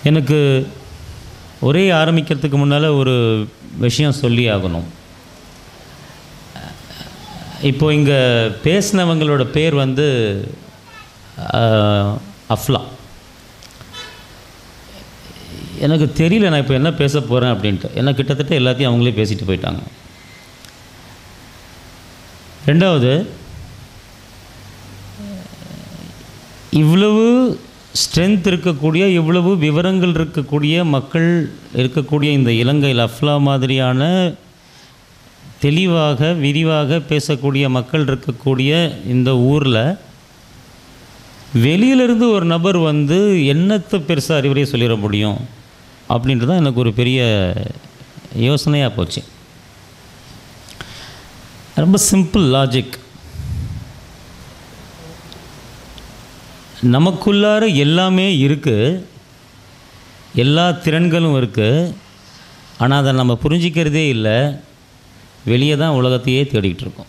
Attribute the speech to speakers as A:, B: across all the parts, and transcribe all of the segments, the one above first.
A: எனக்கு ஒரே ஆரம்பிக்கிறதுக்கு முன்னால் ஒரு விஷயம் சொல்லி ஆகணும் இப்போ இங்கே பேசினவங்களோட பேர் வந்து ஆஹ், அஃப்லா எனக்கு தெரியல நான் இப்போ என்ன பேச போகிறேன் அப்படின்ட்டு ஏன்னா கிட்டத்தட்ட எல்லாத்தையும் அவங்களே பேசிட்டு போயிட்டாங்க ரெண்டாவது இவ்வளவு ஸ்ட்ரென்த் இருக்கக்கூடிய இவ்வளவு விவரங்கள் இருக்கக்கூடிய மக்கள் இருக்கக்கூடிய இந்த இலங்கையில் அஃப்லா மாதிரியான தெளிவாக விரிவாக பேசக்கூடிய மக்கள் இருக்கக்கூடிய இந்த ஊரில் வெளியிலிருந்து ஒரு நபர் வந்து என்னத்தை பெருசாக அறிவுரையை சொல்லிட முடியும் அப்படின்றது தான் எனக்கு ஒரு பெரிய யோசனையாக போச்சு ரொம்ப சிம்பிள் லாஜிக் நமக்குள்ளார எல்லாமே இருக்குது எல்லா திறன்களும் இருக்குது ஆனால் அதை நம்ம புரிஞ்சிக்கிறதே இல்லை வெளியே தான் உலகத்தையே தேடிக்கிட்டு இருக்கோம்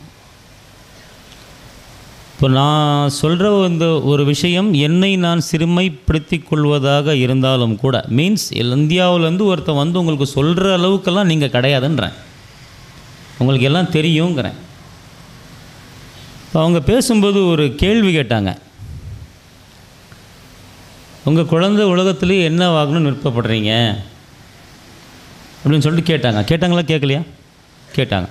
A: இப்போ நான் சொல்கிற இந்த ஒரு விஷயம் என்னை நான் சிறுமைப்படுத்திக் கொள்வதாக இருந்தாலும் கூட மீன்ஸ் இந்தியாவிலேருந்து ஒருத்தன் வந்து உங்களுக்கு சொல்கிற அளவுக்கெல்லாம் நீங்கள் கிடையாதுன்றேன் உங்களுக்கு எல்லாம் தெரியுங்கிறேன் இப்போ அவங்க பேசும்போது ஒரு கேள்வி கேட்டாங்க உங்கள் குழந்தை உலகத்துலேயே என்ன ஆகணும்னு விருப்பப்படுறீங்க அப்படின்னு சொல்லிட்டு கேட்டாங்க கேட்டாங்களா கேட்கலையா கேட்டாங்க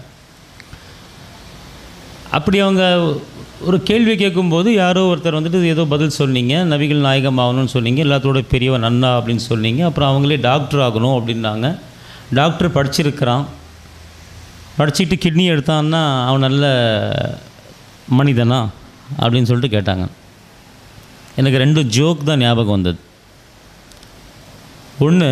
A: அப்படி அவங்க ஒரு கேள்வி கேட்கும்போது யாரோ ஒருத்தர் வந்துட்டு ஏதோ பதில் சொன்னீங்க நபிகள் நாயகம் ஆகணும்னு சொன்னீங்க எல்லாத்தோட பெரியவன் நன்னா அப்படின்னு சொன்னீங்க அப்புறம் அவங்களே டாக்டர் ஆகணும் அப்படின்னாங்க டாக்டர் படிச்சிருக்கிறான் படிச்சுட்டு கிட்னி எடுத்தான்னா அவன் நல்ல மனிதனா அப்படின்னு சொல்லிட்டு கேட்டாங்க எனக்கு ரெண்டு ஜோக் தான் ஞாபகம் வந்தது ஒன்று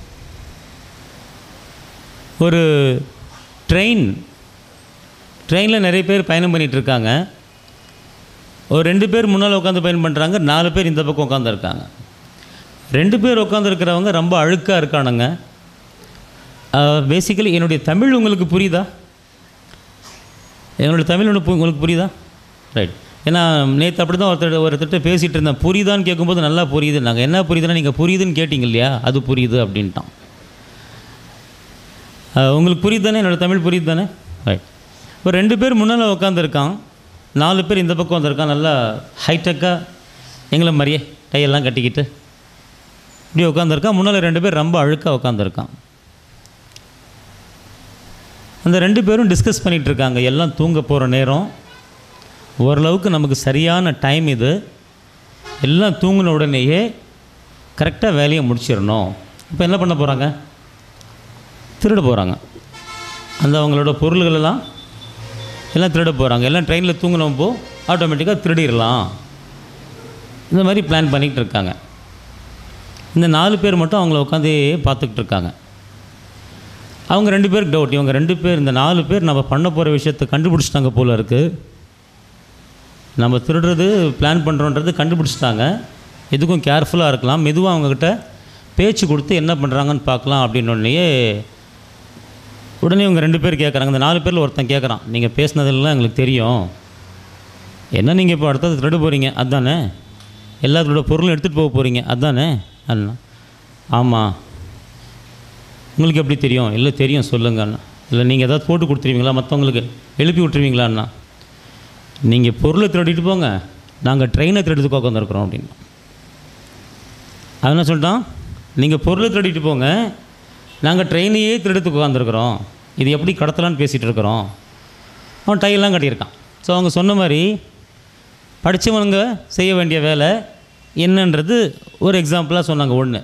A: ஒரு ட்ரெயின் ட்ரெயினில் நிறைய பேர் பயணம் பண்ணிட்டு இருக்காங்க ஒரு ரெண்டு பேர் முன்னால் உட்காந்து பயணம் பண்ணுறாங்க நாலு பேர் இந்த பக்கம் உட்காந்துருக்காங்க ரெண்டு பேர் உட்காந்துருக்கிறவங்க ரொம்ப அழுக்காக இருக்கானுங்க பேசிக்கலி என்னுடைய தமிழ் உங்களுக்கு புரியுதா என்னுடைய தமிழ் ஒன்று உங்களுக்கு புரியுதா ரைட் ஏன்னா நேற்று அப்படி தான் ஒருத்தர் ஒருத்தர்கிட்ட பேசிகிட்டு இருந்தேன் புரியுதான்னு கேட்கும்போது நல்லா புரியுது நாங்கள் என்ன புரியுதுன்னா நீங்கள் புரியுதுன்னு கேட்டிங்க இல்லையா அது புரியுது அப்படின்ட்டான் அஹ், உங்களுக்கு புரியுது தானே என்னோடய தமிழ் புரியுது தானே ரைட் இப்போ ரெண்டு பேர் முன்னால் உட்காந்துருக்கான் நாலு பேர் இந்த பக்கம் வந்திருக்கான் நல்லா ஹைடெக்காக எங்களை மாதிரியே டையெல்லாம் கட்டிக்கிட்டு இப்படி உட்காந்துருக்கான் முன்னால் ரெண்டு பேர் ரொம்ப அழுக்காக உட்காந்துருக்கான் அந்த ரெண்டு பேரும் டிஸ்கஸ் பண்ணிகிட்டு இருக்காங்க எல்லாம் தூங்க போகிற நேரம் ஓரளவுக்கு நமக்கு சரியான டைம் இது எல்லாம் தூங்கின உடனேயே கரெக்டாக வேலையை முடிச்சிடணும் இப்போ என்ன பண்ண போகிறாங்க திருட போகிறாங்க அந்த அவங்களோட பொருள்கள் எல்லாம் எல்லாம் திருட போகிறாங்க எல்லாம் ட்ரெயினில் தூங்கினப்போ ஆட்டோமேட்டிக்காக திருடிடலாம் இந்த மாதிரி பிளான் பண்ணிக்கிட்டு இருக்காங்க இந்த நாலு பேர் மட்டும் அவங்கள உட்காந்து பார்த்துக்கிட்டு இருக்காங்க அவங்க ரெண்டு பேருக்கு டவுட் இவங்க ரெண்டு பேர் இந்த நாலு பேர் நம்ம பண்ண போகிற விஷயத்தை கண்டுபிடிச்சிட்டாங்க போல இருக்குது நம்ம திருடுறது பிளான் பண்ணுறோன்றது கண்டுபிடிச்சிட்டாங்க எதுக்கும் கேர்ஃபுல்லாக இருக்கலாம் மெதுவாக அவங்கக்கிட்ட பேச்சு கொடுத்து என்ன பண்ணுறாங்கன்னு பார்க்கலாம் அப்படின்னோடனேயே உடனே இவங்க ரெண்டு பேர் கேட்குறாங்க இந்த நாலு பேரில் ஒருத்தன் கேட்குறான் நீங்கள் பேசுனதெல்லாம் எங்களுக்கு தெரியும் என்ன நீங்கள் இப்போ அடுத்தது திருட போகிறீங்க அதானே எல்லாத்தோட பொருளும் எடுத்துகிட்டு போக போகிறீங்க அதானே அண்ணா ஆமாம் உங்களுக்கு எப்படி தெரியும் இல்லை தெரியும் சொல்லுங்க அண்ணா இல்லை நீங்கள் ஏதாவது போட்டு கொடுத்துருவீங்களா மற்றவங்களுக்கு எழுப்பி விட்டுருவீங்களா அண்ணா நீங்கள் பொருளை திருடிட்டு போங்க நாங்கள் ட்ரெயினை திருடுறதுக்கு உட்காந்துருக்குறோம் அப்படின்னு அவன் என்ன சொல்லிட்டான் நீங்கள் பொருளை திருடிட்டு போங்க நாங்கள் ட்ரெயினையே திருடுறதுக்கு உட்காந்துருக்குறோம் இது எப்படி கடத்தலான்னு பேசிகிட்டு இருக்கிறோம் அவன் டையெல்லாம் கட்டியிருக்கான் ஸோ அவங்க சொன்ன மாதிரி படித்தவனுங்க செய்ய வேண்டிய வேலை என்னன்றது ஒரு எக்ஸாம்பிளாக சொன்னாங்க ஒன்று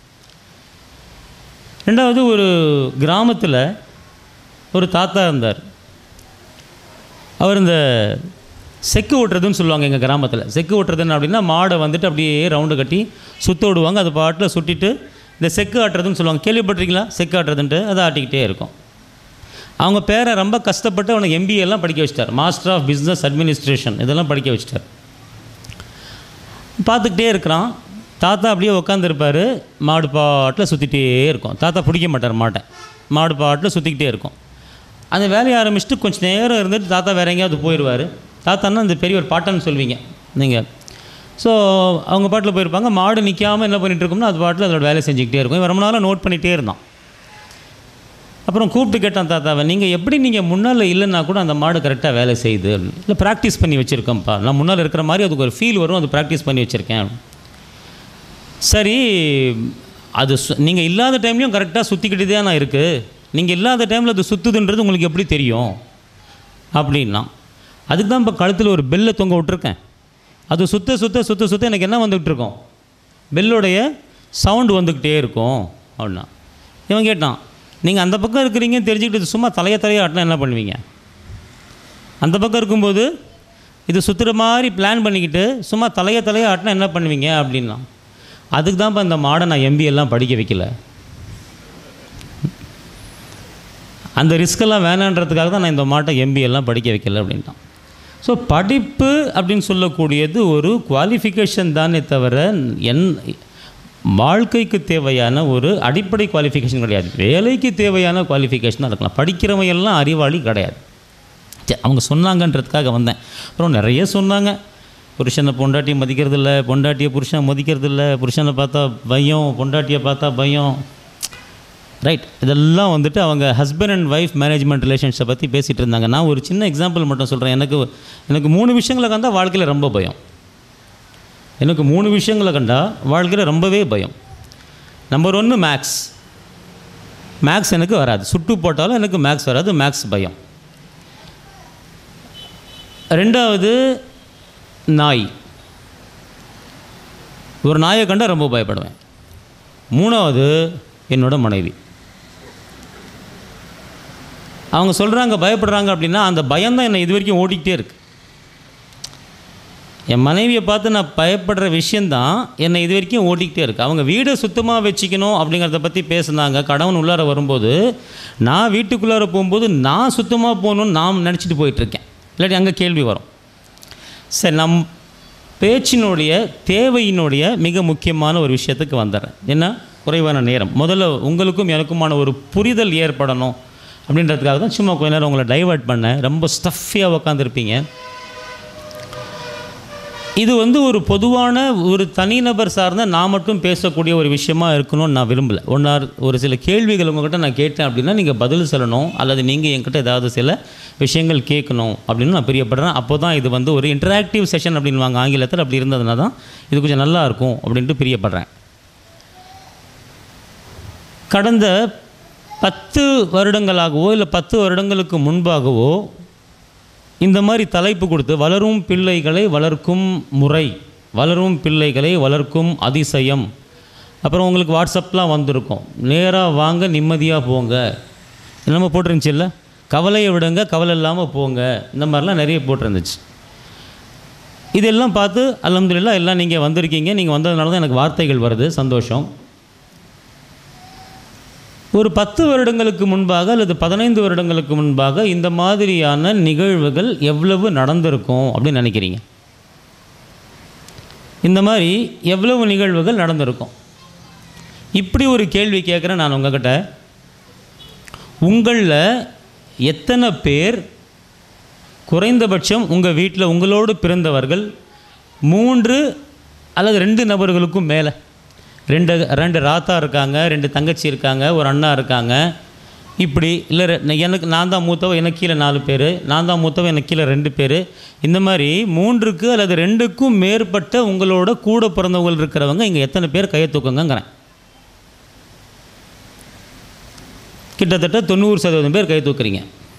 A: ரெண்டாவது ஒரு கிராமத்தில் ஒரு தாத்தா இருந்தார் அவர் இந்த செக்கு ஓட்டுறதுன்னு சொல்லுவாங்க எங்கள் கிராமத்தில் செக்கு ஓட்டுறதுன்னு அப்படின்னா மாடை வந்துட்டு அப்படியே ரவுண்டு கட்டி சுத்த விடுவாங்க அது பாட்டில் சுட்டிட்டு இந்த செக்கு ஆட்டுறதுன்னு சொல்லுவாங்க கேள்விப்பட்டிருக்கீங்களா செக்கு ஆட்டுறதுன்ட்டு அதை ஆட்டிக்கிட்டே இருக்கும் அவங்க பேரை ரொம்ப கஷ்டப்பட்டு அவனை MBA எல்லாம் படிக்க வச்சிட்டார் மாஸ்டர் ஆஃப் பிஸ்னஸ் அட்மினிஸ்ட்ரேஷன் இதெல்லாம் படிக்க வச்சிட்டார் பார்த்துக்கிட்டே இருக்கிறான் தாத்தா அப்படியே உட்காந்துருப்பார் மாடு பாட்டில் சுற்றிட்டே இருக்கும் தாத்தா பிடிக்க மாட்டார் மாட்டை மாடு பாட்டில் சுற்றிக்கிட்டே இருக்கும் அந்த வேலையை ஆரம்பிச்சுட்டு கொஞ்சம் நேரம் இருந்துட்டு தாத்தா வேற எங்கேயாவது போயிடுவார் தாத்தான்னா இந்த பெரிய ஒரு பாட்டன்னு சொல்வீங்க நீங்கள் ஸோ அவங்க பாட்டில் போயிருப்பாங்க மாடு நிற்காமல் என்ன பண்ணிட்டு இருக்கோம்னா அது பாட்டில் அதோட வேலை செஞ்சுக்கிட்டே இருக்கும் இவன் ரொம்ப நாளாக நோட் பண்ணிகிட்டே இருந்தான் அப்புறம் கூப்பிட்டு கேட்டான் தாத்தாவை நீங்கள் எப்படி நீங்கள் முன்னால் இல்லைன்னா கூட அந்த மாடு கரெக்டாக வேலை செய்யுது இல்லை ப்ராக்டிஸ் பண்ணி வச்சுருக்கேன்ப்பா நான் முன்னால் இருக்கிற மாதிரி அதுக்கு ஒரு ஃபீல் வரும் அது ப்ராக்டிஸ் பண்ணி வச்சுருக்கேன் சரி அது நீங்கள் இல்லாத டைம்லையும் கரெக்டாக சுற்றிக்கிட்டு தான் நான் இருக்குது நீங்கள் இல்லாத டைமில் அது சுற்றுதுன்றது உங்களுக்கு எப்படி தெரியும் அப்படின்னா அதுக்கு தான் இப்போ கழுத்தில் ஒரு பெல்லை தொங்க விட்டுருக்கேன் அது சுத்த சுத்த சுத்த சுத்த எனக்கு என்ன வந்துக்கிட்டு இருக்கும் பெல்லுடைய சவுண்டு வந்துக்கிட்டே இருக்கும் அப்படின்னா இவன் கேட்டான் நீங்கள் அந்த பக்கம் இருக்கிறீங்கன்னு தெரிஞ்சுக்கிட்டு சும்மா தலைய தலைய ஆட்டினா என்ன பண்ணுவீங்க அந்த பக்கம் இருக்கும்போது இது சுற்றுற மாதிரி பிளான் பண்ணிக்கிட்டு சும்மா தலைய தலைய ஆட்டினா என்ன பண்ணுவீங்க அப்படின்னா அதுக்கு தான் இப்போ இந்த மாடை நான் எம்பி எல்லாம் படிக்க வைக்கல அந்த ரிஸ்க்கெல்லாம் வேணான்றதுக்காக தான் நான் இந்த மாட்டை எம்பி எல்லாம் படிக்க வைக்கல அப்படின்ட்டான் ஸோ படிப்பு அப்படின்னு சொல்லக்கூடியது ஒரு குவாலிஃபிகேஷன் தானே தவிர என் வாழ்க்கைக்கு தேவையான ஒரு அடிப்படை குவாலிஃபிகேஷன் கிடையாது வேலைக்கு தேவையான குவாலிஃபிகேஷனாக இருக்கலாம் படிக்கிறவன் எல்லாம் அறிவாளி கிடையாது சரி அவங்க சொன்னாங்கன்றதுக்காக வந்தேன் அப்புறம் நிறைய சொன்னாங்க புருஷனை பொண்டாட்டியை மதிக்கிறது இல்லை பொண்டாட்டியை புருஷனை மதிக்கிறது இல்லை புருஷனை பார்த்தா பயம் பொண்டாட்டியை பார்த்தா பயம் ரைட் இதெல்லாம் வந்துட்டு அவங்க ஹஸ்பண்ட் அண்ட் ஒய்ஃப் மேனேஜ்மெண்ட் ரிலேஷன்ஷிப்பை பற்றி பேசிகிட்டு இருந்தாங்க நான் ஒரு சின்ன எக்ஸாம்பிள் மட்டும் சொல்கிறேன் எனக்கு எனக்கு மூணு விஷயங்களை கண்டா வாழ்க்கையில் ரொம்ப பயம் எனக்கு மூணு விஷயங்களை கண்டா வாழ்க்கையில் ரொம்பவே பயம் நம்பர் ஒன்று மேக்ஸ் மேக்ஸ் எனக்கு வராது சுட்டு போட்டாலும் எனக்கு மேக்ஸ் வராது மேக்ஸ் பயம் ரெண்டாவது நாய் ஒரு நாயை கண்டா ரொம்ப பயப்படுவேன் மூணாவது என்னோட மனைவி அவங்க சொல்கிறாங்க பயப்படுறாங்க அப்படின்னா அந்த பயம்தான் என்னை இது வரைக்கும் ஓடிக்கிட்டே இருக்கு என் மனைவியை பார்த்து நான் பயப்படுற விஷயந்தான் என்னை இது வரைக்கும் ஓட்டிக்கிட்டே இருக்கு அவங்க வீடை சுத்தமாக வச்சுக்கணும் அப்படிங்கிறத பற்றி பேசுனாங்க கடவுன் உள்ளார வரும்போது நான் வீட்டுக்குள்ளார போகும்போது நான் சுத்தமாக போகணும்னு நான் நினச்சிட்டு போயிட்டுருக்கேன் இல்லாட்டி அங்கே கேள்வி வரும் சரி நம் பேச்சினுடைய தேவையினுடைய மிக முக்கியமான ஒரு விஷயத்துக்கு வந்துடுறேன் என்ன குறைவான நேரம் முதல்ல உங்களுக்கும் எனக்குமான ஒரு புரிதல் ஏற்படணும் அப்படின்றதுக்காக தான் சும்மா கொஞ்ச நேரம் உங்களை டைவர்ட் பண்ணேன் ரொம்ப ஸ்டஃபியாக உக்காந்துருப்பீங்க இது வந்து ஒரு பொதுவான ஒரு தனிநபர் சார்ந்த நான் மட்டும் பேசக்கூடிய ஒரு விஷயமா இருக்கணும்னு நான் விரும்பலை ஒன்றார் ஒரு சில கேள்விகள் உங்கள்கிட்ட நான் கேட்டேன் அப்படின்னா நீங்கள் பதில் சொல்லணும் அல்லது நீங்கள் என்கிட்ட ஏதாவது சில விஷயங்கள் கேட்கணும் அப்படின்னு நான் பிரியப்படுறேன் அப்போ தான் இது வந்து ஒரு இன்டராக்டிவ் செஷன் அப்படின்வாங்க ஆங்கிலத்தில் அப்படி இருந்ததுனா தான் இது கொஞ்சம் நல்லா இருக்கும் அப்படின்ட்டு பிரியப்படுறேன் கடந்த பத்து வருடங்களாகவோ இல்லை பத்து வருடங்களுக்கு முன்பாகவோ இந்த மாதிரி தலைப்பு கொடுத்து வளரும் பிள்ளைகளை வளர்க்கும் முறை வளரும் பிள்ளைகளை வளர்க்கும் அதிசயம் அப்புறம் உங்களுக்கு வாட்ஸ்அப்லாம் வந்திருக்கும் நேராக வாங்க நிம்மதியாக போங்க நம்ம போட்டிருந்துச்சு இல்லை கவலையை விடுங்க கவலை இல்லாமல் போங்க இந்த மாதிரிலாம் நிறைய போட்டிருந்துச்சு இதெல்லாம் பார்த்து அல்ஹம்துலில்லாஹ் எல்லாம் நீங்கள் வந்திருக்கீங்க நீங்கள் வந்ததுனால தான் எனக்கு வார்த்தைகள் வருது சந்தோஷம் ஒரு பத்து வருடங்களுக்கு முன்பாக அல்லது பதினைந்து வருடங்களுக்கு முன்பாக இந்த மாதிரியான நிகழ்வுகள் எவ்வளவு நடந்திருக்கும் அப்படின்னு நினைக்கிறீங்க இந்த மாதிரி எவ்வளவு நிகழ்வுகள் நடந்திருக்கும் இப்படி ஒரு கேள்வி கேட்குறேன் நான் உங்ககிட்ட உங்களில் எத்தனை பேர் குறைந்தபட்சம் உங்கள் வீட்டில் உங்களோடு பிறந்தவர்கள் மூன்று அல்லது ரெண்டு நபர்களுக்கும் மேலே ரெண்டு ரெண்டு ராத்தா இருக்காங்க ரெண்டு தங்கச்சி இருக்காங்க ஒரு அண்ணா இருக்காங்க இப்படி இல்லை ரெ- எனக்கு நான் தான் மூத்தவ எனக்கு கீழே நாலு பேர் நான் தான் மூத்தவ எனக்கு கீழே ரெண்டு பேர் இந்த மாதிரி மூன்றுக்கு அல்லது ரெண்டுக்கும் மேற்பட்ட உங்களோட கூட பிறந்தவங்க இருக்கிறவங்க இங்கே எத்தனை பேர் கையை தூக்குங்கங்கிறேன் கிட்டத்தட்ட தொண்ணூறு சதவீதம் பேர் கை தூக்குறீங்க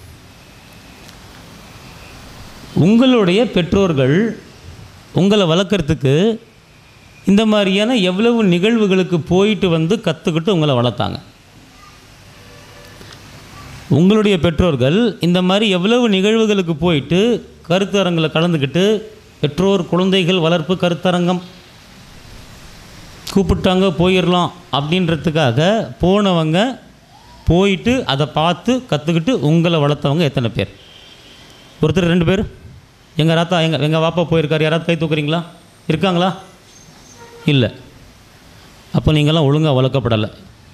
A: உங்களுடைய பெற்றோர்கள் உங்களை வளர்க்குறதுக்கு இந்த மாதிரியான எவ்வளவு நிகழ்வுகளுக்கு போயிட்டு வந்து கற்றுக்கிட்டு உங்களை வளர்த்தாங்க உங்களுடைய பெற்றோர்கள் இந்த மாதிரி எவ்வளவு நிகழ்வுகளுக்கு போயிட்டு கருத்தரங்கில் கலந்துக்கிட்டு பெற்றோர் குழந்தைகள் வளர்ப்பு கருத்தரங்கம் கூப்பிட்டாங்க போயிடலாம் அப்படின்றதுக்காக போனவங்க போயிட்டு அதை பார்த்து கற்றுக்கிட்டு உங்களை வளர்த்தவங்க எத்தனை பேர் ஒருத்தர் ரெண்டு பேர் எங்கள் ராத்தா எங்கள் எங்கள் வாப்பா போயிருக்காரு யாராவது கை தூக்குறீங்களா இருக்காங்களா இல்லை அப்போ நீங்களாம் ஒழுங்காக வளர்க்கப்படலை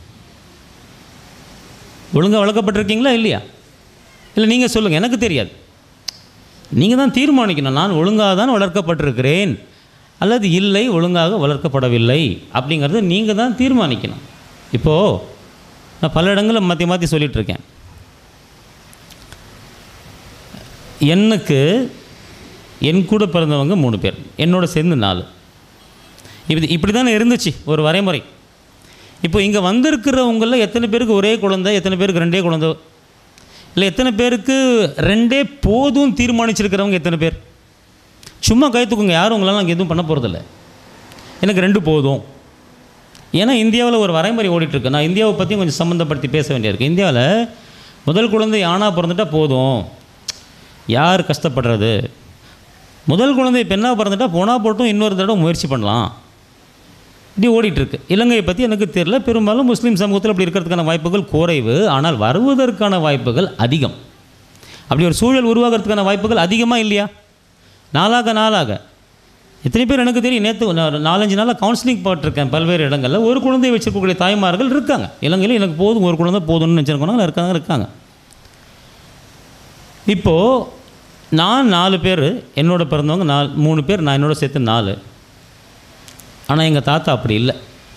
A: ஒழுங்காக வளர்க்கப்பட்டிருக்கீங்களா இல்லையா இல்லை நீங்கள் சொல்லுங்கள் எனக்கு தெரியாது நீங்கள் தான் தீர்மானிக்கணும் நான் ஒழுங்காக தான் வளர்க்கப்பட்டிருக்கிறேன் அல்லது இல்லை ஒழுங்காக வளர்க்கப்படவில்லை அப்படிங்கிறத நீங்கள் தான் தீர்மானிக்கணும் இப்போது நான் பல இடங்களில் மாற்றி மாற்றி சொல்லிகிட்ருக்கேன் எனக்கு என் கூட பிறந்தவங்க மூணு பேர் என்னோட சேர்ந்து நாலு இப்படி இப்படி தானே இருந்துச்சு ஒரு வரைமுறை இப்போ இங்கே வந்திருக்கிறவங்களில் எத்தனை பேருக்கு ஒரே குழந்தை எத்தனை பேருக்கு ரெண்டே குழந்தை இல்லை எத்தனை பேருக்கு ரெண்டே போதும் தீர்மானிச்சிருக்கிறவங்க எத்தனை பேர் சும்மா கை தூக்குங்க யாரும் உங்களால் அங்கே எதுவும் பண்ண போகிறதில்ல எனக்கு ரெண்டு போதும் ஏன்னா இந்தியாவில் ஒரு வரைமுறை ஓடிட்டுருக்கு நான் இந்தியாவை பற்றியும் கொஞ்சம் சம்மந்தப்படுத்தி பேச வேண்டியிருக்கு இந்தியாவில் முதல் குழந்தை ஆணாக பிறந்துட்டா போதும் யார் கஷ்டப்படுறது முதல் குழந்தை பெண்ணாக பிறந்துட்டா போனால் போட்டும் இன்னொரு தடவை முயற்சி பண்ணலாம் இப்படி ஓடிட்டுருக்கு இலங்கையை பற்றி எனக்கு தெரியல பெரும்பாலும் முஸ்லீம் சமூகத்தில் அப்படி இருக்கிறதுக்கான வாய்ப்புகள் குறைவு ஆனால் வருவதற்கான வாய்ப்புகள் அதிகம் அப்படி ஒரு சூழல் உருவாகிறதுக்கான வாய்ப்புகள் அதிகமாக இல்லையா நாளாக நாளாக எத்தனை பேர் எனக்கு தெரியும் நேற்று நான் நாலஞ்சு நாளாக கவுன்சிலிங் போட்டிருக்கேன் பல்வேறு இடங்களில் ஒரு குழந்தையை வச்சிருக்கக்கூடிய தாய்மார்கள் இருக்காங்க இலங்கையில் எனக்கு போதும் ஒரு குழந்தை போதும்னு நினச்சிருக்கணும் இருக்காங்க இருக்காங்க இப்போது நான் நாலு பேர் என்னோட பிறந்தவங்க நாலு மூணு பேர் நான் என்னோட சேர்த்து நாலு ஆனால் எங்கள் தாத்தா அப்படி இல்லை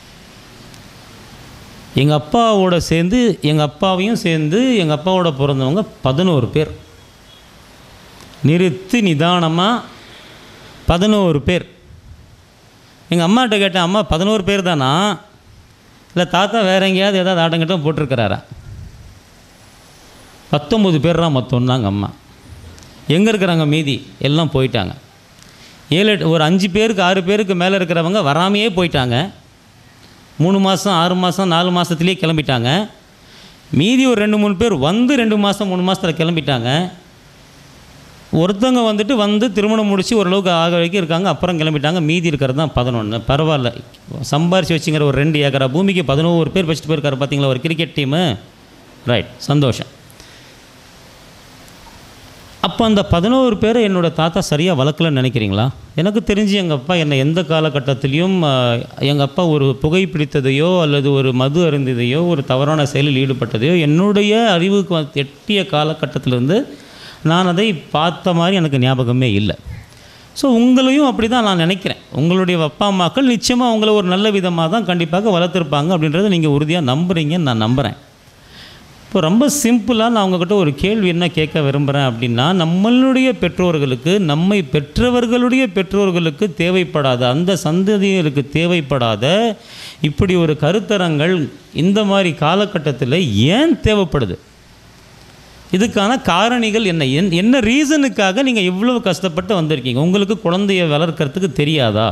A: எங்கள் அப்பாவோட சேர்ந்து எங்கள் அப்பாவையும் சேர்ந்து எங்கள் அப்பாவோட பிறந்தவங்க பதினோரு பேர் நிறுத்தி நிதானமாக பதினோரு பேர் எங்கள் அம்மாட்ட கேட்டேன் அம்மா பதினோரு பேர் தானா இல்லை தாத்தா வேற எங்கேயாவது ஏதாவது ஆட்டங்கிட்டம் போட்டிருக்கிறாரா பத்தொம்பது பேர் தான் மொத்தம்னாங்க அம்மா எங்கே இருக்கிறாங்க மீதி எல்லாம் போயிட்டாங்க ஏழு எட்டு ஒரு அஞ்சு பேருக்கு ஆறு பேருக்கு மேலே இருக்கிறவங்க வராமையே போயிட்டாங்க மூணு மாதம் ஆறு மாதம் நாலு மாதத்துலேயே கிளம்பிட்டாங்க மீதி ஒரு ரெண்டு மூணு பேர் வந்து ரெண்டு மாதம் மூணு மாதத்தில் கிளம்பிட்டாங்க ஒருத்தவங்க வந்துட்டு வந்து திருமணம் முடித்து ஓரளவுக்கு ஆக வரைக்கும் இருக்காங்க அப்புறம் கிளம்பிட்டாங்க மீதி இருக்கிறது தான் பதினொன்று பரவாயில்ல சம்பாரித்து வச்சுங்கிற ஒரு ரெண்டு ஏக்கரா பூமிக்கு பதினோரு பேர் வச்சுட்டு போயிருக்காரு பார்த்தீங்களா ஒரு கிரிக்கெட் டீமு ரைட் சந்தோஷம் அப்போ அந்த பதினோரு பேரை என்னோட தாத்தா சரியாக வளர்க்கலன்னு நினைக்கிறீங்களா எனக்கு தெரிஞ்சு எங்கள் அப்பா என்னை எந்த காலகட்டத்திலையும் எங்கள் அப்பா ஒரு புகைப்பிடித்ததையோ அல்லது ஒரு மது அருந்ததையோ ஒரு தவறான செயலில் ஈடுபட்டதையோ என்னுடைய அறிவுக்கு வந்து எட்டிய காலகட்டத்திலேருந்து நான் அதை பார்த்த மாதிரி எனக்கு ஞாபகமே இல்லை ஸோ உங்களையும் அப்படி தான் நான் நினைக்கிறேன் உங்களுடைய அப்பா அம்மாக்கள் நிச்சயமாக உங்களை ஒரு நல்ல விதமாக தான் கண்டிப்பாக வளர்த்துருப்பாங்க அப்படின்றத நீங்கள் உறுதியாக நம்புறீங்கன்னு நான் நம்புகிறேன் இப்போ ரொம்ப சிம்பிளாக நான் உங்ககிட்ட ஒரு கேள்வி என்ன கேட்க விரும்புகிறேன் அப்படின்னா நம்மளுடைய பெற்றோர்களுக்கு நம்மை பெற்றவர்களுடைய பெற்றோர்களுக்கு தேவைப்படாத அந்த சந்ததிகளுக்கு தேவைப்படாத இப்படி ஒரு கருத்தரங்கள் இந்த மாதிரி காலகட்டத்தில் ஏன் தேவைப்படுது இதுக்கான காரணிகள் என்ன என் என்ன ரீசனுக்காக நீங்கள் இவ்வளோ கஷ்டப்பட்டு வந்திருக்கீங்க உங்களுக்கு குழந்தைய வளர்க்கறதுக்கு தெரியாதா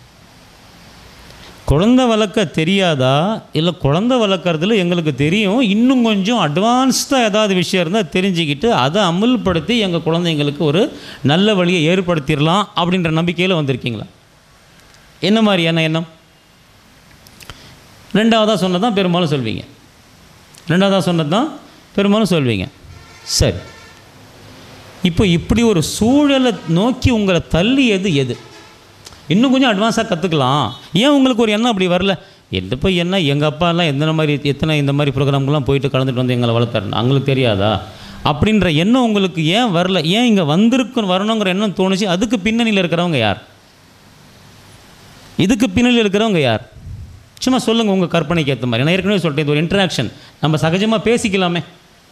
A: குழந்தை வளர்க்க தெரியாதா இல்லை குழந்தை வளர்க்குறதுல எங்களுக்கு தெரியும் இன்னும் கொஞ்சம் அட்வான்ஸ்டாக ஏதாவது விஷயம் இருந்தால் தெரிஞ்சுக்கிட்டு அதை அமுல்படுத்தி எங்கள் குழந்தைங்களுக்கு ஒரு நல்ல வழியை ஏற்படுத்திடலாம் அப்படின்ற நம்பிக்கையில் வந்திருக்கீங்களா என்ன மாதிரியான எண்ணம் ரெண்டாவதாக சொன்னது தான் பெரும்பாலும் சொல்வீங்க ரெண்டாவதாக சொன்னது தான் பெரும்பாலும் சொல்வீங்க சரி இப்போ இப்படி ஒரு சூழலை நோக்கி உங்களை தள்ளியது எது இன்னும் கொஞ்சம் அட்வான்ஸாக கற்றுக்கலாம் ஏன் உங்களுக்கு ஒரு எண்ணம் அப்படி வரல எந்தப்போ என்ன எங்கள் அப்பாலாம் எத்தனை மாதிரி எத்தனை இந்த மாதிரி ப்ரோக்ராம்கெலாம் போயிட்டு கலந்துட்டு வந்து எங்களை வளர்த்தாரு அவங்களுக்கு தெரியாதா அப்படின்ற எண்ணம் உங்களுக்கு ஏன் வரல ஏன் இங்கே வந்திருக்கும் வரணுங்கிற எண்ணம் தோணுச்சு அதுக்கு பின்னணியில் இருக்கிறவங்க யார் இதுக்கு பின்னணியில் இருக்கிறவங்க யார் சும்மா சொல்லுங்கள் உங்கள் கற்பனைக்கு ஏற்ற மாதிரி நான் ஏற்கனவே சொல்லிட்டேன் இது ஒரு இன்ட்ராக்ஷன் நம்ம சகஜமாக பேசிக்கலாமே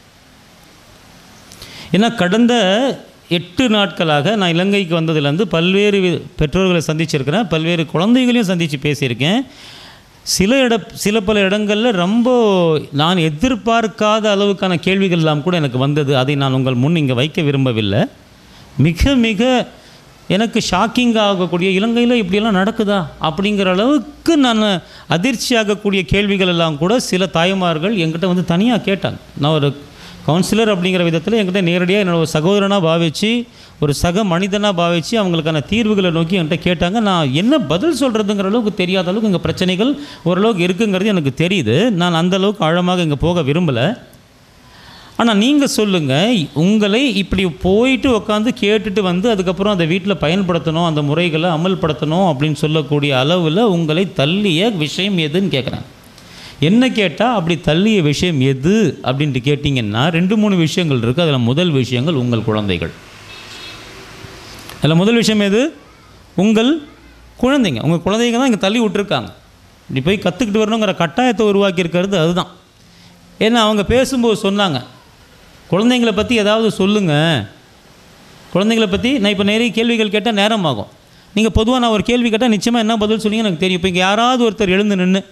A: ஏன்னா கடந்த எட்டு நாட்களாக நான் இலங்கைக்கு வந்ததுலேருந்து பல்வேறு வி- பெற்றோர்களை சந்திச்சிருக்கிறேன் பல்வேறு குழந்தைகளையும் சந்தித்து பேசியிருக்கேன் சில இட சில பல இடங்களில் ரொம்ப நான் எதிர்பார்க்காத அளவுக்கான கேள்விகள் எல்லாம் கூட எனக்கு வந்தது அதை நான் உங்கள் முன் இங்கே வைக்க விரும்பவில்லை மிக மிக எனக்கு ஷாக்கிங் ஆகக்கூடிய இலங்கையில் இப்படியெல்லாம் நடக்குதா அப்படிங்கிற அளவுக்கு நான் அதிர்ச்சி ஆகக்கூடிய கேள்விகள் எல்லாம் கூட சில தாய்மார்கள் என்கிட்ட வந்து தனியாக கேட்டாங்க நான் ஒரு கவுன்சிலர் அப்படிங்கிற விதத்தில் என்கிட்ட நேரடியாக என்னோட ஒரு சகோதரனாக பாவிச்சு ஒரு சக மனிதனாக பாவிச்சு அவங்களுக்கான தீர்வுகளை நோக்கி என்கிட்ட கேட்டாங்க நான் என்ன பதில் சொல்கிறதுங்கிற அளவுக்கு தெரியாத அளவுக்கு இங்கே பிரச்சனைகள் ஓரளவுக்கு இருக்குங்கிறது எனக்கு தெரியுது நான் அந்த அளவுக்கு ஆழமாக இங்கே போக விரும்பலை ஆனால் நீங்கள் சொல்லுங்கள் உங்களை இப்படி போயிட்டு உட்காந்து கேட்டுட்டு வந்து அதுக்கப்புறம் அதை வீட்டில் பயன்படுத்தணும் அந்த முறைகளை அமல்படுத்தணும் அப்படின்னு சொல்லக்கூடிய அளவில் உங்களை தள்ளிய விஷயம் எதுன்னு கேட்குறேன் என்ன கேட்டால் அப்படி தள்ளிய விஷயம் எது அப்படின்ட்டு கேட்டிங்கன்னா ரெண்டு மூணு விஷயங்கள் இருக்குது அதில் முதல் விஷயங்கள் உங்கள் குழந்தைகள் அதில் முதல் விஷயம் எது உங்கள் குழந்தைங்க உங்கள் குழந்தைங்க தான் இங்கே தள்ளி விட்டுருக்காங்க இப்படி போய் கற்றுக்கிட்டு வரணுங்கிற கட்டாயத்தை உருவாக்கி இருக்கிறது அதுதான் ஏன்னா அவங்க பேசும்போது சொன்னாங்க குழந்தைங்களை பற்றி ஏதாவது சொல்லுங்கள் குழந்தைங்களை பற்றி நான் இப்போ நிறைய கேள்விகள் கேட்டால் நேரம் ஆகும் நீங்கள் பொதுவாக நான் ஒரு கேள்வி கேட்டால் நிச்சயமாக என்ன பதில் சொல்லுவீங்க எனக்கு தெரியும் இப்போ இங்கே யாராவது ஒருத்தர் எழுந்து நின்று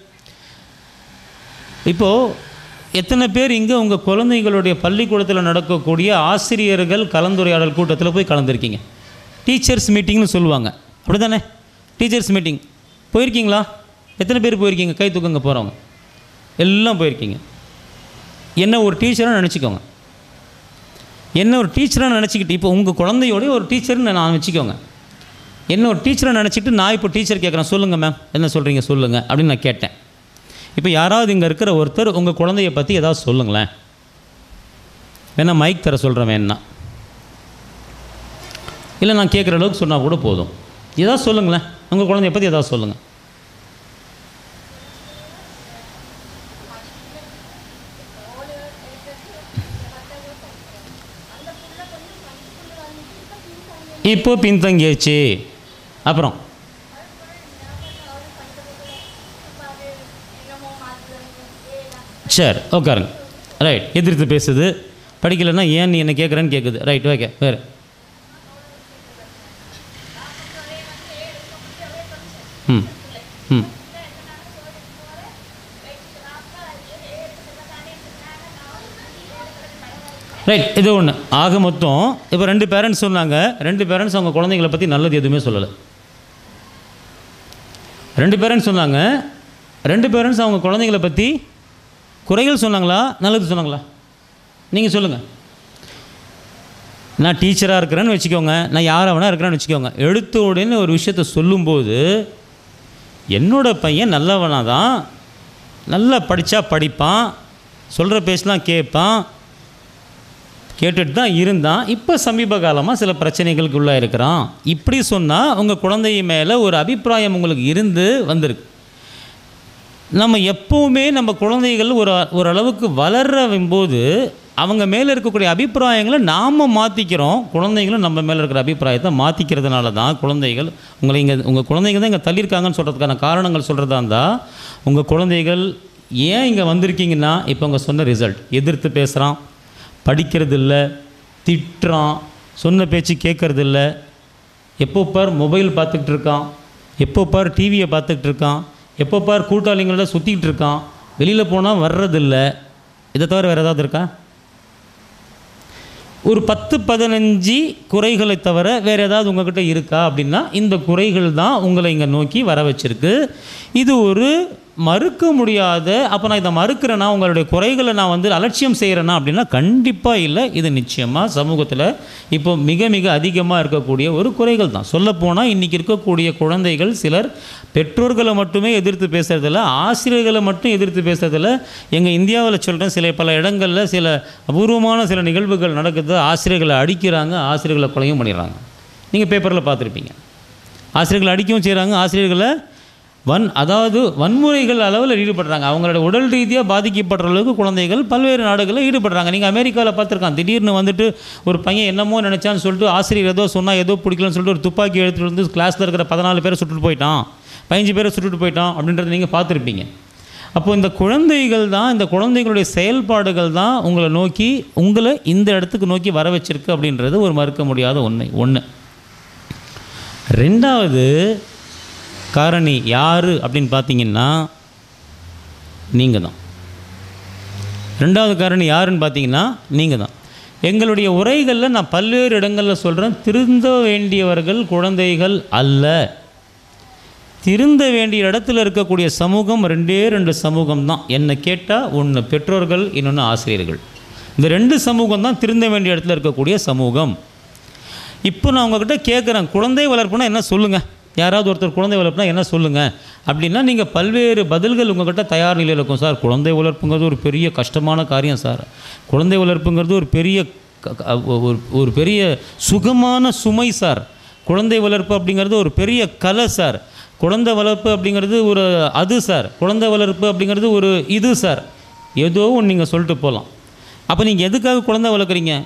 A: இப்போது எத்தனை பேர் இங்கே உங்கள் குழந்தைகளுடைய பள்ளிக்கூடத்தில் நடக்கக்கூடிய ஆசிரியர்கள் கலந்துரையாடல் கூட்டத்தில் போய் கலந்துருக்கீங்க டீச்சர்ஸ் மீட்டிங்னு சொல்லுவாங்க அப்படி தானே டீச்சர்ஸ் மீட்டிங் போயிருக்கீங்களா எத்தனை பேர் போயிருக்கீங்க கை தூக்குங்க போகிறவங்க எல்லாம் போயிருக்கீங்க என்ன ஒரு டீச்சராக நினச்சிக்கோங்க என்ன ஒரு டீச்சராக நினச்சிக்கிட்டு இப்போ உங்கள் குழந்தையோடய ஒரு டீச்சர்னு நான் வச்சுக்கோங்க என்ன ஒரு டீச்சராக நினச்சிட்டு நான் இப்போ டீச்சர் கேட்குறேன் சொல்லுங்கள் மேம் என்ன சொல்கிறீங்க சொல்லுங்கள் அப்படின்னு நான் கேட்டேன் இப்போ யாராவது இங்கே இருக்கிற ஒருத்தர் உங்கள் குழந்தைய பற்றி ஏதாவது சொல்லுங்களேன் வேணா மைக் தர சொல்கிறேன் வேணா இல்லை நான் கேட்குற அளவுக்கு சொன்னால் கூட போதும் ஏதாவது சொல்லுங்களேன் உங்கள் குழந்தைய பற்றி ஏதாவது சொல்லுங்கள் இப்போ பின்தங்கியாச்சு அப்புறம் சரி உட்காருங்க ரைட் எதிர்த்து பேசுது படிக்கலைன்னா ஏன் நீ என்ன கேட்குறேன்னு கேட்குது ரைட் ஓகே வேறு ம் ம் ரைட் இது ஒன்று ஆக மொத்தம் இப்போ ரெண்டு பேரண்ட்ஸ் சொன்னாங்க ரெண்டு பேரண்ட்ஸ் அவங்க குழந்தைங்களை பற்றி நல்லது எதுவுமே சொல்லலை ரெண்டு பேரண்ட்ஸ் சொன்னாங்க ரெண்டு பேரண்ட்ஸ் அவங்க குழந்தைங்களை பற்றி குறைகள் சொன்னாங்களா நல்லது சொன்னாங்களா நீங்கள் சொல்லுங்கள் நான் டீச்சராக இருக்கிறேன்னு வச்சுக்கோங்க நான் யாரை வேணா இருக்கிறேன்னு வச்சுக்கோங்க எடுத்த உடனே ஒரு விஷயத்த சொல்லும்போது என்னோட பையன் நல்லவனாக தான் நல்லா படித்தா படிப்பான் சொல்கிற பேசலாம் கேட்பான் கேட்டுட்டு தான் இருந்தான் இப்போ சமீப காலமாக சில பிரச்சனைகளுக்கு உள்ளே இருக்கிறான் இப்படி சொன்னால் உங்கள் குழந்தை மேலே ஒரு அபிப்பிராயம் உங்களுக்கு இருந்து வந்திருக்கு நம்ம எப்போவுமே நம்ம குழந்தைகள் ஒரு ஓரளவுக்கு வளர்றம்போது அவங்க மேலே இருக்கக்கூடிய அபிப்பிராயங்களை நாம் மாற்றிக்கிறோம் குழந்தைகளும் நம்ம மேலே இருக்கிற அபிப்பிராயத்தை மாற்றிக்கிறதுனால தான் குழந்தைகள் உங்களை இங்கே உங்கள் குழந்தைங்க தான் இங்கே தள்ளியிருக்காங்கன்னு சொல்கிறதுக்கான காரணங்கள் சொல்கிறதா இருந்தால் உங்கள் குழந்தைகள் ஏன் இங்கே வந்திருக்கீங்கன்னா இப்போ உங்கள் சொன்ன ரிசல்ட் எதிர்த்து பேசுகிறான் படிக்கிறது இல்லை திட்டுறான் சொன்ன பேச்சு கேட்கறது இல்லை எப்போ பார் மொபைல் பார்த்துக்கிட்டு இருக்கான் எப்போ பார் டிவியை பார்த்துக்கிட்டு இருக்கான் எப்போ பார் கூட்டாளிங்களோட சுற்றிக்கிட்டு இருக்கான் வெளியில் போனால் வர்றதில்ல இதை தவிர வேறு ஏதாவது இருக்கா ஒரு பத்து பதினஞ்சு குறைகளை தவிர வேறு ஏதாவது உங்ககிட்ட இருக்கா அப்படின்னா இந்த குறைகள் தான் உங்களை இங்கே நோக்கி வர வச்சிருக்கு இது ஒரு மறுக்க முடியாத அப்போ நான் இதை மறுக்கிறேன்னா உங்களுடைய குறைகளை நான் வந்து அலட்சியம் செய்கிறேன்னா அப்படின்னா கண்டிப்பாக இல்லை இது நிச்சயமாக சமூகத்தில் இப்போ மிக மிக அதிகமாக இருக்கக்கூடிய ஒரு குறைகள் தான் சொல்லப்போனால் இன்றைக்கி இருக்கக்கூடிய குழந்தைகள் சிலர் பெற்றோர்களை மட்டுமே எதிர்த்து பேசுகிறதில்ல ஆசிரியர்களை மட்டும் எதிர்த்து பேசுகிறதில்ல எங்கள் இந்தியாவில் சொல்கிறேன் சில பல இடங்களில் சில அபூர்வமான சில நிகழ்வுகள் நடக்குது ஆசிரியர்களை அடிக்கிறாங்க ஆசிரியர்களை கொலையும் பண்ணிடுறாங்க நீங்கள் பேப்பரில் பார்த்துருப்பீங்க ஆசிரியர்களை அடிக்கவும் செய்கிறாங்க ஆசிரியர்களை வன் அதாவது வன்முறைகள் அளவில் ஈடுபடுறாங்க அவங்களோட உடல் ரீதியாக பாதிக்கப்படுற அளவுக்கு குழந்தைகள் பல்வேறு நாடுகளில் ஈடுபடுறாங்க நீங்கள் அமெரிக்காவில் பார்த்துருக்கான் திடீர்னு வந்துட்டு ஒரு பையன் என்னமோ நினச்சான்னு சொல்லிட்டு ஆசிரியர் ஏதோ சொன்னால் ஏதோ பிடிக்கலன்னு சொல்லிட்டு ஒரு துப்பாக்கி எடுத்துகிட்டு வந்து கிளாஸில் இருக்கிற பதினாலு பேரை சுட்டுட்டு போயிட்டான் பதினஞ்சு பேரை சுட்டுட்டு போயிட்டான் அப்படின்றத நீங்கள் பார்த்துருப்பீங்க அப்போ இந்த குழந்தைகள் தான் இந்த குழந்தைகளுடைய செயல்பாடுகள் தான் உங்களை நோக்கி உங்களை இந்த இடத்துக்கு நோக்கி வர வச்சிருக்கு அப்படின்றது ஒரு மறுக்க முடியாத உண்மை ஒன்று ரெண்டாவது காரணி யார் அப்படின்னு பார்த்தீங்கன்னா நீங்கள் தான் ரெண்டாவது காரணி யாருன்னு பார்த்தீங்கன்னா நீங்கள் தான் எங்களுடைய உரைகளில் நான் பல்வேறு இடங்களில் சொல்கிறேன் திருந்த வேண்டியவர்கள் குழந்தைகள் அல்ல திருந்த வேண்டிய இடத்துல இருக்கக்கூடிய சமூகம் ரெண்டே ரெண்டு சமூகம் தான் என்னை கேட்டால் ஒன்று பெற்றோர்கள் இன்னொன்று ஆசிரியர்கள் இந்த ரெண்டு சமூகம் தான் திருந்த வேண்டிய இடத்துல இருக்கக்கூடிய சமூகம் இப்போ நான் உங்ககிட்ட கேட்குறேன் குழந்தை வளர்ப்புனா என்ன சொல்லுங்கள் யாராவது ஒருத்தர் குழந்தை வளர்ப்புனா என்ன சொல்லுங்கள் அப்படின்னா நீங்கள் பல்வேறு பதில்கள் உங்ககிட்ட தயார் நிலையில் இருக்கும் சார் குழந்தை வளர்ப்புங்கிறது ஒரு பெரிய கஷ்டமான காரியம் சார் குழந்தை வளர்ப்புங்கிறது ஒரு பெரிய க- க- ஒரு ஒரு பெரிய சுகமான சுமை சார் குழந்தை வளர்ப்பு அப்படிங்கிறது ஒரு பெரிய கலை சார் குழந்தை வளர்ப்பு அப்படிங்கிறது ஒரு அது சார் குழந்தை வளர்ப்பு அப்படிங்கிறது ஒரு இது சார் ஏதோ ஒன்று நீங்கள் சொல்லிட்டு போகலாம் அப்போ நீங்கள் எதுக்காக குழந்தை வளர்க்குறீங்க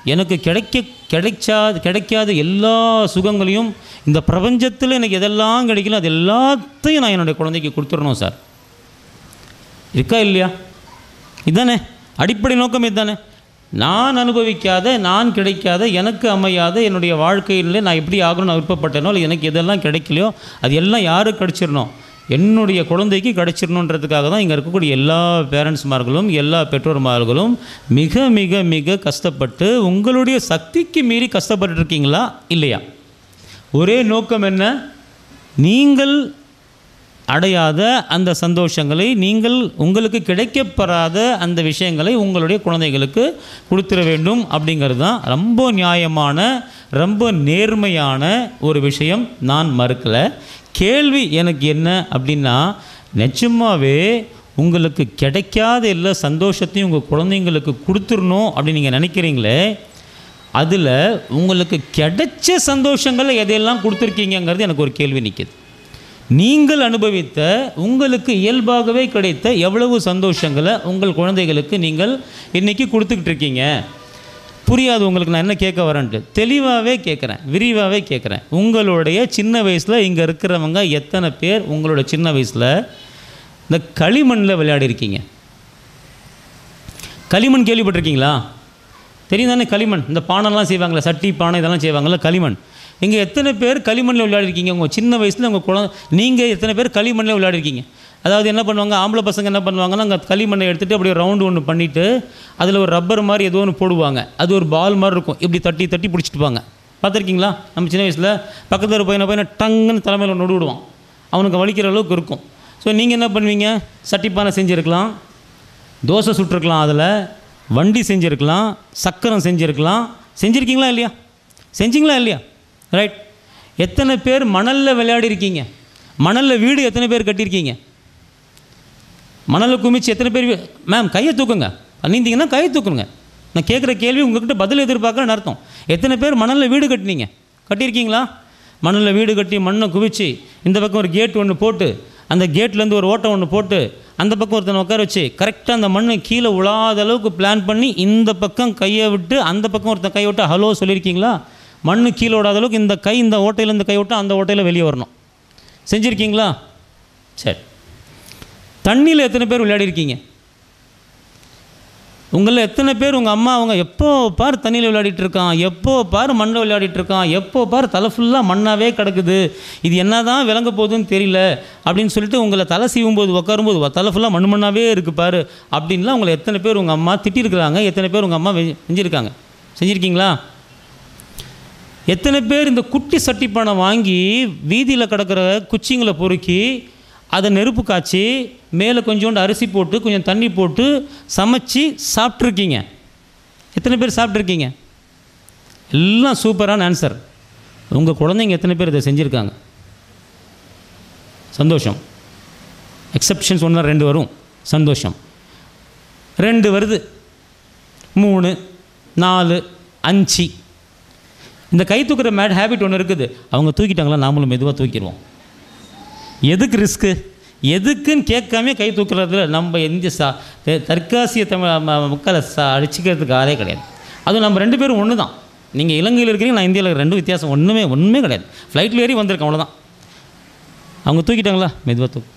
A: எனக்கு கிடைக்க கிடைச்சாது கிடைக்காத எல்லா சுகங்களையும் இந்த பிரபஞ்சத்தில் எனக்கு எதெல்லாம் கிடைக்கல அது எல்லாத்தையும் நான் என்னுடைய குழந்தைக்கு கொடுத்துடணும் சார் இருக்கா இல்லையா இதானே அடிப்படை நோக்கம் இதுதானே நான் அனுபவிக்காத நான் கிடைக்காத எனக்கு அமையாத என்னுடைய வாழ்க்கையில் நான் எப்படி ஆகணும்னு நான் விருப்பப்பட்டேனோ இல்லை எனக்கு எதெல்லாம் கிடைக்கலையோ அது எல்லாம் யாருக்கு கிடைச்சிடணும் என்னுடைய குழந்தைக்கு கிடைச்சிடணுன்றதுக்காக தான் இங்கே இருக்கக்கூடிய எல்லா பேரண்ட்ஸ்மார்களும் எல்லா பெற்றோர்மார்களும் மிக மிக மிக கஷ்டப்பட்டு உங்களுடைய சக்திக்கு மீறி கஷ்டப்பட்டு இருக்கீங்களா இல்லையா ஒரே நோக்கம் என்ன நீங்கள் அடையாத அந்த சந்தோஷங்களை நீங்கள் உங்களுக்கு கிடைக்கப்பெறாத அந்த விஷயங்களை உங்களுடைய குழந்தைகளுக்கு கொடுத்துட வேண்டும் அப்படிங்கிறது தான் ரொம்ப நியாயமான ரொம்ப நேர்மையான ஒரு விஷயம் நான் மறுக்கலை கேள்வி எனக்கு என்ன அப்படின்னா நிச்சயமாகவே உங்களுக்கு கிடைக்காத எல்லா சந்தோஷத்தையும் உங்கள் குழந்தைங்களுக்கு கொடுத்துடணும் அப்படின்னு நீங்கள் நினைக்கிறீங்களே அதில் உங்களுக்கு கிடைச்ச சந்தோஷங்களை எதையெல்லாம் கொடுத்துருக்கீங்கங்கிறது எனக்கு ஒரு கேள்வி நிற்கிது நீங்கள் அனுபவித்த உங்களுக்கு இயல்பாகவே கிடைத்த எவ்வளவு சந்தோஷங்களை உங்கள் குழந்தைகளுக்கு நீங்கள் இன்றைக்கி கொடுத்துக்கிட்டு இருக்கீங்க புரியாது உங்களுக்கு நான் என்ன கேட்க வரேன்ட்டு தெளிவாகவே கேட்குறேன் விரிவாகவே கேட்குறேன் உங்களுடைய சின்ன வயசில் இங்கே இருக்கிறவங்க எத்தனை பேர் உங்களோட சின்ன வயசில் இந்த களிமண்ணில் விளையாடி இருக்கீங்க களிமண் கேள்விப்பட்டிருக்கீங்களா தெரியும் தானே களிமண் இந்த பானைலாம் செய்வாங்களே சட்டி பானை இதெல்லாம் செய்வாங்கள்ல களிமண் இங்கே எத்தனை பேர் களிமண்ணில் விளையாடிருக்கீங்க உங்கள் சின்ன வயசில் உங்கள் குழந்தை நீங்கள் எத்தனை பேர் களிமண்ணில் விளையாடிருக்கீங்க அதாவது என்ன பண்ணுவாங்க ஆம்பளை பசங்க என்ன பண்ணுவாங்கன்னா அங்கே களிமண்ணை எடுத்துகிட்டு அப்படியே ரவுண்டு ஒன்று பண்ணிவிட்டு அதில் ஒரு ரப்பர் மாதிரி ஏதோ ஒன்று போடுவாங்க அது ஒரு பால் மாதிரி இருக்கும் இப்படி தட்டி தட்டி பிடிச்சிட்டுப்பாங்க பார்த்துருக்கீங்களா நம்ம சின்ன வயசில் பக்கத்தில் ஒரு பையனை பையனை டங்குன்னு தலைமையில் நொடு விடுவான் அவனுக்கு வலிக்கிற அளவுக்கு இருக்கும் ஸோ நீங்கள் என்ன பண்ணுவீங்க சட்டிப்பானை செஞ்சுருக்கலாம் தோசை சுட்டிருக்கலாம் அதில் வண்டி செஞ்சுருக்கலாம் சக்கரம் செஞ்சுருக்கலாம் செஞ்சுருக்கீங்களா இல்லையா செஞ்சீங்களா இல்லையா ரைட் எத்தனை பேர் மணலில் விளையாடி இருக்கீங்க மணலில் வீடு எத்தனை பேர் கட்டியிருக்கீங்க மணலில் குமிச்சு எத்தனை பேர் வீ- மேம் கையை தூக்குங்க நீந்தீங்கன்னா கையை தூக்குங்க நான் கேட்குற கேள்வி உங்ககிட்ட பதில் எதிர்பார்க்குறேன்னு அர்த்தம் எத்தனை பேர் மணலில் வீடு கட்டினீங்க கட்டியிருக்கீங்களா மணலில் வீடு கட்டி மண்ணை குவிச்சு இந்த பக்கம் ஒரு கேட் ஒன்று போட்டு அந்த கேட்லேருந்து ஒரு ஓட்டை ஒன்று போட்டு அந்த பக்கம் ஒருத்தனை உட்கார வச்சு கரெக்டாக அந்த மண்ணை கீழே உழாத அளவுக்கு பிளான் பண்ணி இந்த பக்கம் கையை விட்டு அந்த பக்கம் ஒருத்தன் கை விட்டு ஹலோ சொல்லியிருக்கீங்களா மண்ணு கீழே விடாத அளவுக்கு இந்த கை இந்த ஓட்டையிலேருந்து கை விட்டு அந்த ஓட்டையில் வெளியே வரணும் செஞ்சுருக்கீங்களா சரி தண்ணியில் எத்தனை பேர் விளையாடி இருக்கீங்க உங்களில் எத்தனை பேர் உங்கள் அம்மா அவங்க எப்போ பார் தண்ணியில் விளையாடிட்டு இருக்கான் எப்போ பார் மண்ணில் விளையாடிட்டு இருக்கான் எப்போ பார் தலை ஃபுல்லாக மண்ணாவே கிடக்குது இது என்ன தான் விளங்க போகுதுன்னு தெரியல அப்படின்னு சொல்லிட்டு உங்களை தலை சீவும்போது உட்காரும்போது "வா, தலை ஃபுல்லாக மண் மண்ணாவே இருக்கு பாரு அப்படின்லாம் உங்களை எத்தனை பேர் உங்கள் அம்மா திட்டிருக்கிறாங்க எத்தனை பேர் உங்கள் அம்மா வெ- செஞ்சுருக்காங்க செஞ்சுருக்கீங்களா எத்தனை பேர் இந்த குட்டி சட்டிப்பானை வாங்கி வீதியில் கிடக்கிற குச்சிங்களை பொறுக்கி அதை நெருப்பு காய்ச்சி மேலே கொஞ்சோண்டு அரிசி போட்டு கொஞ்சம் தண்ணி போட்டு சமைச்சு சாப்பிட்ருக்கீங்க எத்தனை பேர் சாப்பிட்ருக்கீங்க எல்லாம் சூப்பரான ஆன்சர் உங்கள் குழந்தைங்க எத்தனை பேர் இதை செஞ்சுருக்காங்க சந்தோஷம் எக்ஸப்ஷன்ஸ் ஒன்றா ரெண்டு வரும் சந்தோஷம் ரெண்டு வருது மூணு நாலு அஞ்சு இந்த கை தூக்குற மேட் ஹேபிட் ஒன்று இருக்குது அவங்க தூக்கிட்டாங்களா நாமளும் மெதுவாக தூக்கிடுவோம் எதுக்கு ரிஸ்க்கு எதுக்குன்னு கேட்காம கை தூக்குறதுல நம்ம எந்த சா தெ- தற்காசிய தமிழ் ம- மக்களை சா அடிச்சுக்கிறதுக்கு ஆளே கிடையாது அதுவும் நம்ம ரெண்டு பேரும் ஒன்று தான் நீங்கள் இலங்கையில் இருக்கிறீங்க நான் இந்தியாவில் ரெண்டும் வித்தியாசம் ஒன்றுமே ஒன்றுமே கிடையாது ஃப்ளைட்டில் ஏறி வந்திருக்கேன் அவ்வளோதான் அவங்க தூக்கிட்டாங்களா மெதுவாக தூக்கு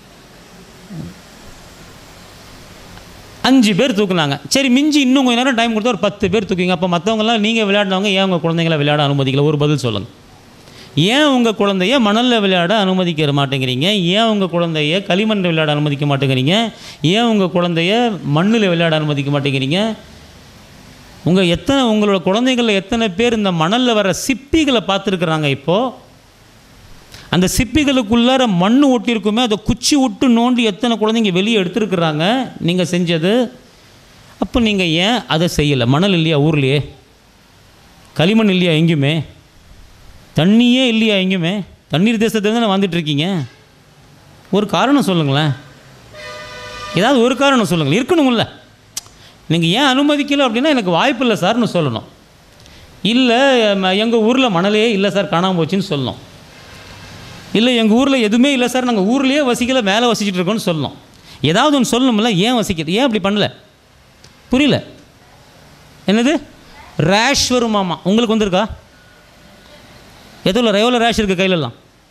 A: அஞ்சு பேர் தூக்குனாங்க சரி மிஞ்சி இன்னும் கொஞ்ச நேரம் டைம் கொடுத்தா ஒரு பத்து பேர் தூக்குங்க அப்போ மற்றவங்கலாம் நீங்கள் விளையாடினவங்க ஏன் உங்கள் குழந்தைங்கள விளையாட அனுமதிக்கல ஒரு பதில் சொல்லுங்கள் ஏன் உங்கள் குழந்தைய மணலில் விளையாட அனுமதிக்க மாட்டேங்கிறீங்க ஏன் உங்கள் குழந்தைய களிமண்ணில் விளையாட அனுமதிக்க மாட்டேங்கிறீங்க ஏன் உங்கள் குழந்தைய மண்ணில் விளையாட அனுமதிக்க மாட்டேங்கிறீங்க உங்கள் எத்தனை உங்களோட குழந்தைகளில் எத்தனை பேர் இந்த மணலில் வர சிப்பிகளை பார்த்துருக்குறாங்க இப்போது அந்த சிப்பிகளுக்குள்ளார மண் ஒட்டியிருக்குமே அதை குச்சி விட்டு நோண்டி எத்தனை குழந்தைங்க வெளியே எடுத்துருக்குறாங்க நீங்கள் செஞ்சது அப்போ நீங்கள் ஏன் அதை செய்யலை மணல் இல்லையா ஊர்லேயே களிமண் இல்லையா எங்கேயுமே தண்ணியே இல்லையா எங்கேயுமே தண்ணீர் தேசத்துல தானே வாழ்ந்துட்டு இருக்கீங்க ஒரு காரணம் சொல்லுங்களேன் ஏதாவது ஒரு காரணம் சொல்லுங்கள் இருக்கணும்ல நீங்கள் ஏன் அனுமதிக்கலை அப்படின்னா எனக்கு வாய்ப்பு இல்லை சார்னு சொல்லணும் இல்லை எங்கள் ஊரில் மணலே இல்லை சார் காணாமல் போச்சுன்னு சொல்லணும் இல்லை எங்கள் ஊரில் எதுவுமே இல்லை சார் நாங்கள் ஊர்லேயே வசிக்கல மேலே வசிச்சுட்டு இருக்கோம்னு சொல்லணும் ஏதாவது ஒன்று சொல்லணும்ல ஏன் வசிக்கிறது ஏன் அப்படி பண்ணல புரியல என்னது ரேஷ் வருமாமா உங்களுக்கு வந்திருக்கா எதுவும் எவ்வளோ ரேஷ் இருக்குது கையிலலாம்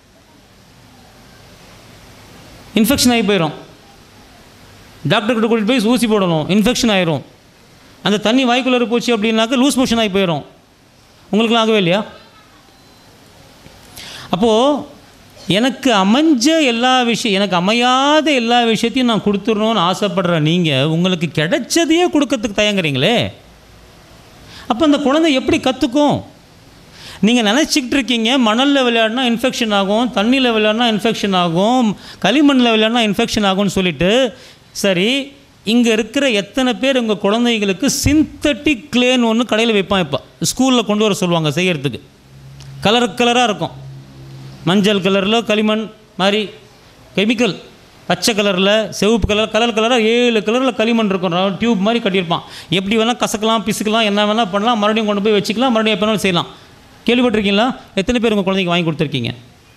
A: இன்ஃபெக்ஷன் ஆகி போயிடும் டாக்டர்கிட்ட கூட்டிகிட்டு போய் ஊசி போடணும் இன்ஃபெக்ஷன் ஆயிரும் அந்த தண்ணி வாய்க்குள்ளே போச்சு அப்படின்னாக்க லூஸ் மோஷன் ஆகி போயிடும் உங்களுக்குலாம் ஆகவே இல்லையா அப்போது எனக்கு அமைஞ்ச எல்லா விஷயம் எனக்கு அமையாத எல்லா விஷயத்தையும் நான் கொடுத்துடணும்னு ஆசைப்படுற நீங்கள் உங்களுக்கு கிடைச்சதையே கொடுக்கறதுக்கு தயங்குறீங்களே அப்போ அந்த குழந்தை எப்படி கற்றுக்கும் நீங்கள் நினச்சிக்கிட்டு இருக்கீங்க மணலில் விளையாடினா இன்ஃபெக்ஷன் ஆகும் தண்ணியில் விளையாடினா இன்ஃபெக்ஷன் ஆகும் களிமண்ணில் விளையாடினா இன்ஃபெக்ஷன் ஆகும்னு சொல்லிட்டு சரி இங்கே இருக்கிற எத்தனை பேர் உங்கள் குழந்தைங்களுக்கு சிந்தட்டிக் கிளேன்னு ஒன்று கடையில் வைப்பான் இப்போ ஸ்கூலில் கொண்டு வர சொல்லுவாங்க செய்யறதுக்கு கலர் கலராக இருக்கும் மஞ்சள் கலரில் களிமண் மாதிரி கெமிக்கல் பச்சை கலரில் சிவப்பு கலர் கலர் கலராக ஏழு கலரில் களிமண் இருக்கும் டியூப் மாதிரி கட்டியிருப்பான் எப்படி வேணால் கசக்கலாம் பிசுக்கலாம் என்ன வேணால் பண்ணலாம் மறுபடியும் கொண்டு போய் வச்சுக்கலாம் மறுபடியும் எப்போ வேணாலும் செய்யலாம் கேள்விப்பட்டிருக்கீங்களா எத்தனை பேர் உங்கள் குழந்தைக்கு வாங்கி கொடுத்துருக்கீங்க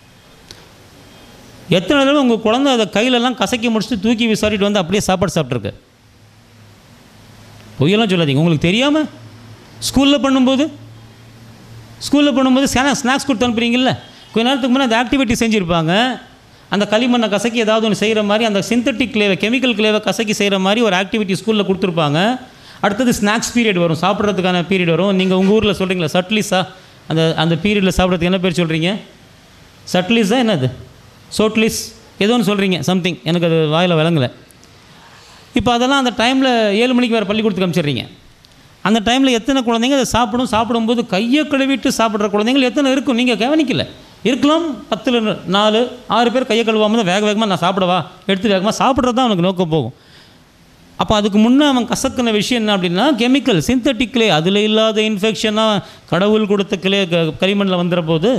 A: எத்தனை தடவை உங்கள் குழந்தை அதை கையிலெல்லாம் கசக்கி முடிச்சுட்டு தூக்கி விசாரிட்டு வந்து அப்படியே சாப்பாடு சாப்பிட்ருக்கு பொய்யெல்லாம் சொல்லாதீங்க உங்களுக்கு தெரியாமல் ஸ்கூலில் பண்ணும்போது ஸ்கூலில் பண்ணும்போது ஸ்நாக்ஸ் ஸ்நாக்ஸ் கொடுத்து அனுப்புறீங்கல்ல கொஞ்ச நேரத்துக்கு முன்னாடி அந்த ஆக்டிவிட்டி செஞ்சுருப்பாங்க அந்த களிமண்ணை கசக்கி ஏதாவது ஒன்று செய்கிற மாதிரி அந்த சிந்தட்டிக் கிளேவை கெமிக்கல் கிளேவை கசக்கி செய்கிற மாதிரி ஒரு ஆக்டிவிட்டி ஸ்கூலில் கொடுத்துருப்பாங்க அடுத்தது ஸ்நாக்ஸ் பீரியட் வரும் சாப்பிட்றதுக்கான பீரியட் வரும் நீங்கள் உங்கள் ஊரில் சொல்கிறீங்களா சட்லிஸா அந்த அந்த பீரியடில் சாப்பிட்றதுக்கு என்ன பேர் சொல்கிறீங்க சட்லிஸா என்னது சோட்லிஸ் ஏதோ ஒன்று சொல்கிறீங்க சம்திங் எனக்கு அது வாயில் விளங்கலை இப்போ அதெல்லாம் அந்த டைமில் ஏழு மணிக்கு வேறு பள்ளிக்கூடத்துக்கு அனுப்பிச்சிடுறீங்க அந்த டைமில் எத்தனை குழந்தைங்க அதை சாப்பிடும் சாப்பிடும்போது கையை கழுவிட்டு சாப்பிட்ற குழந்தைங்கள் எத்தனை இருக்கும் நீங்கள் கவனிக்கல இருக்கலாம் பத்தில் நாலு ஆறு பேர் கையை கழுவாமல் தான் வேக வேகமாக நான் சாப்பிடவா எடுத்து வேகமாக சாப்பிட்றது தான் அவனுக்கு நோக்கம் போகும் அப்போ அதுக்கு முன்னே அவன் கசக்கின விஷயம் என்ன அப்படின்னா கெமிக்கல் சிந்தட்டிக் கிளே அதில் இல்லாத இன்ஃபெக்ஷனாக கடவுள் கொடுத்த கிளே க- களிமண்ணில் வந்துடுற போது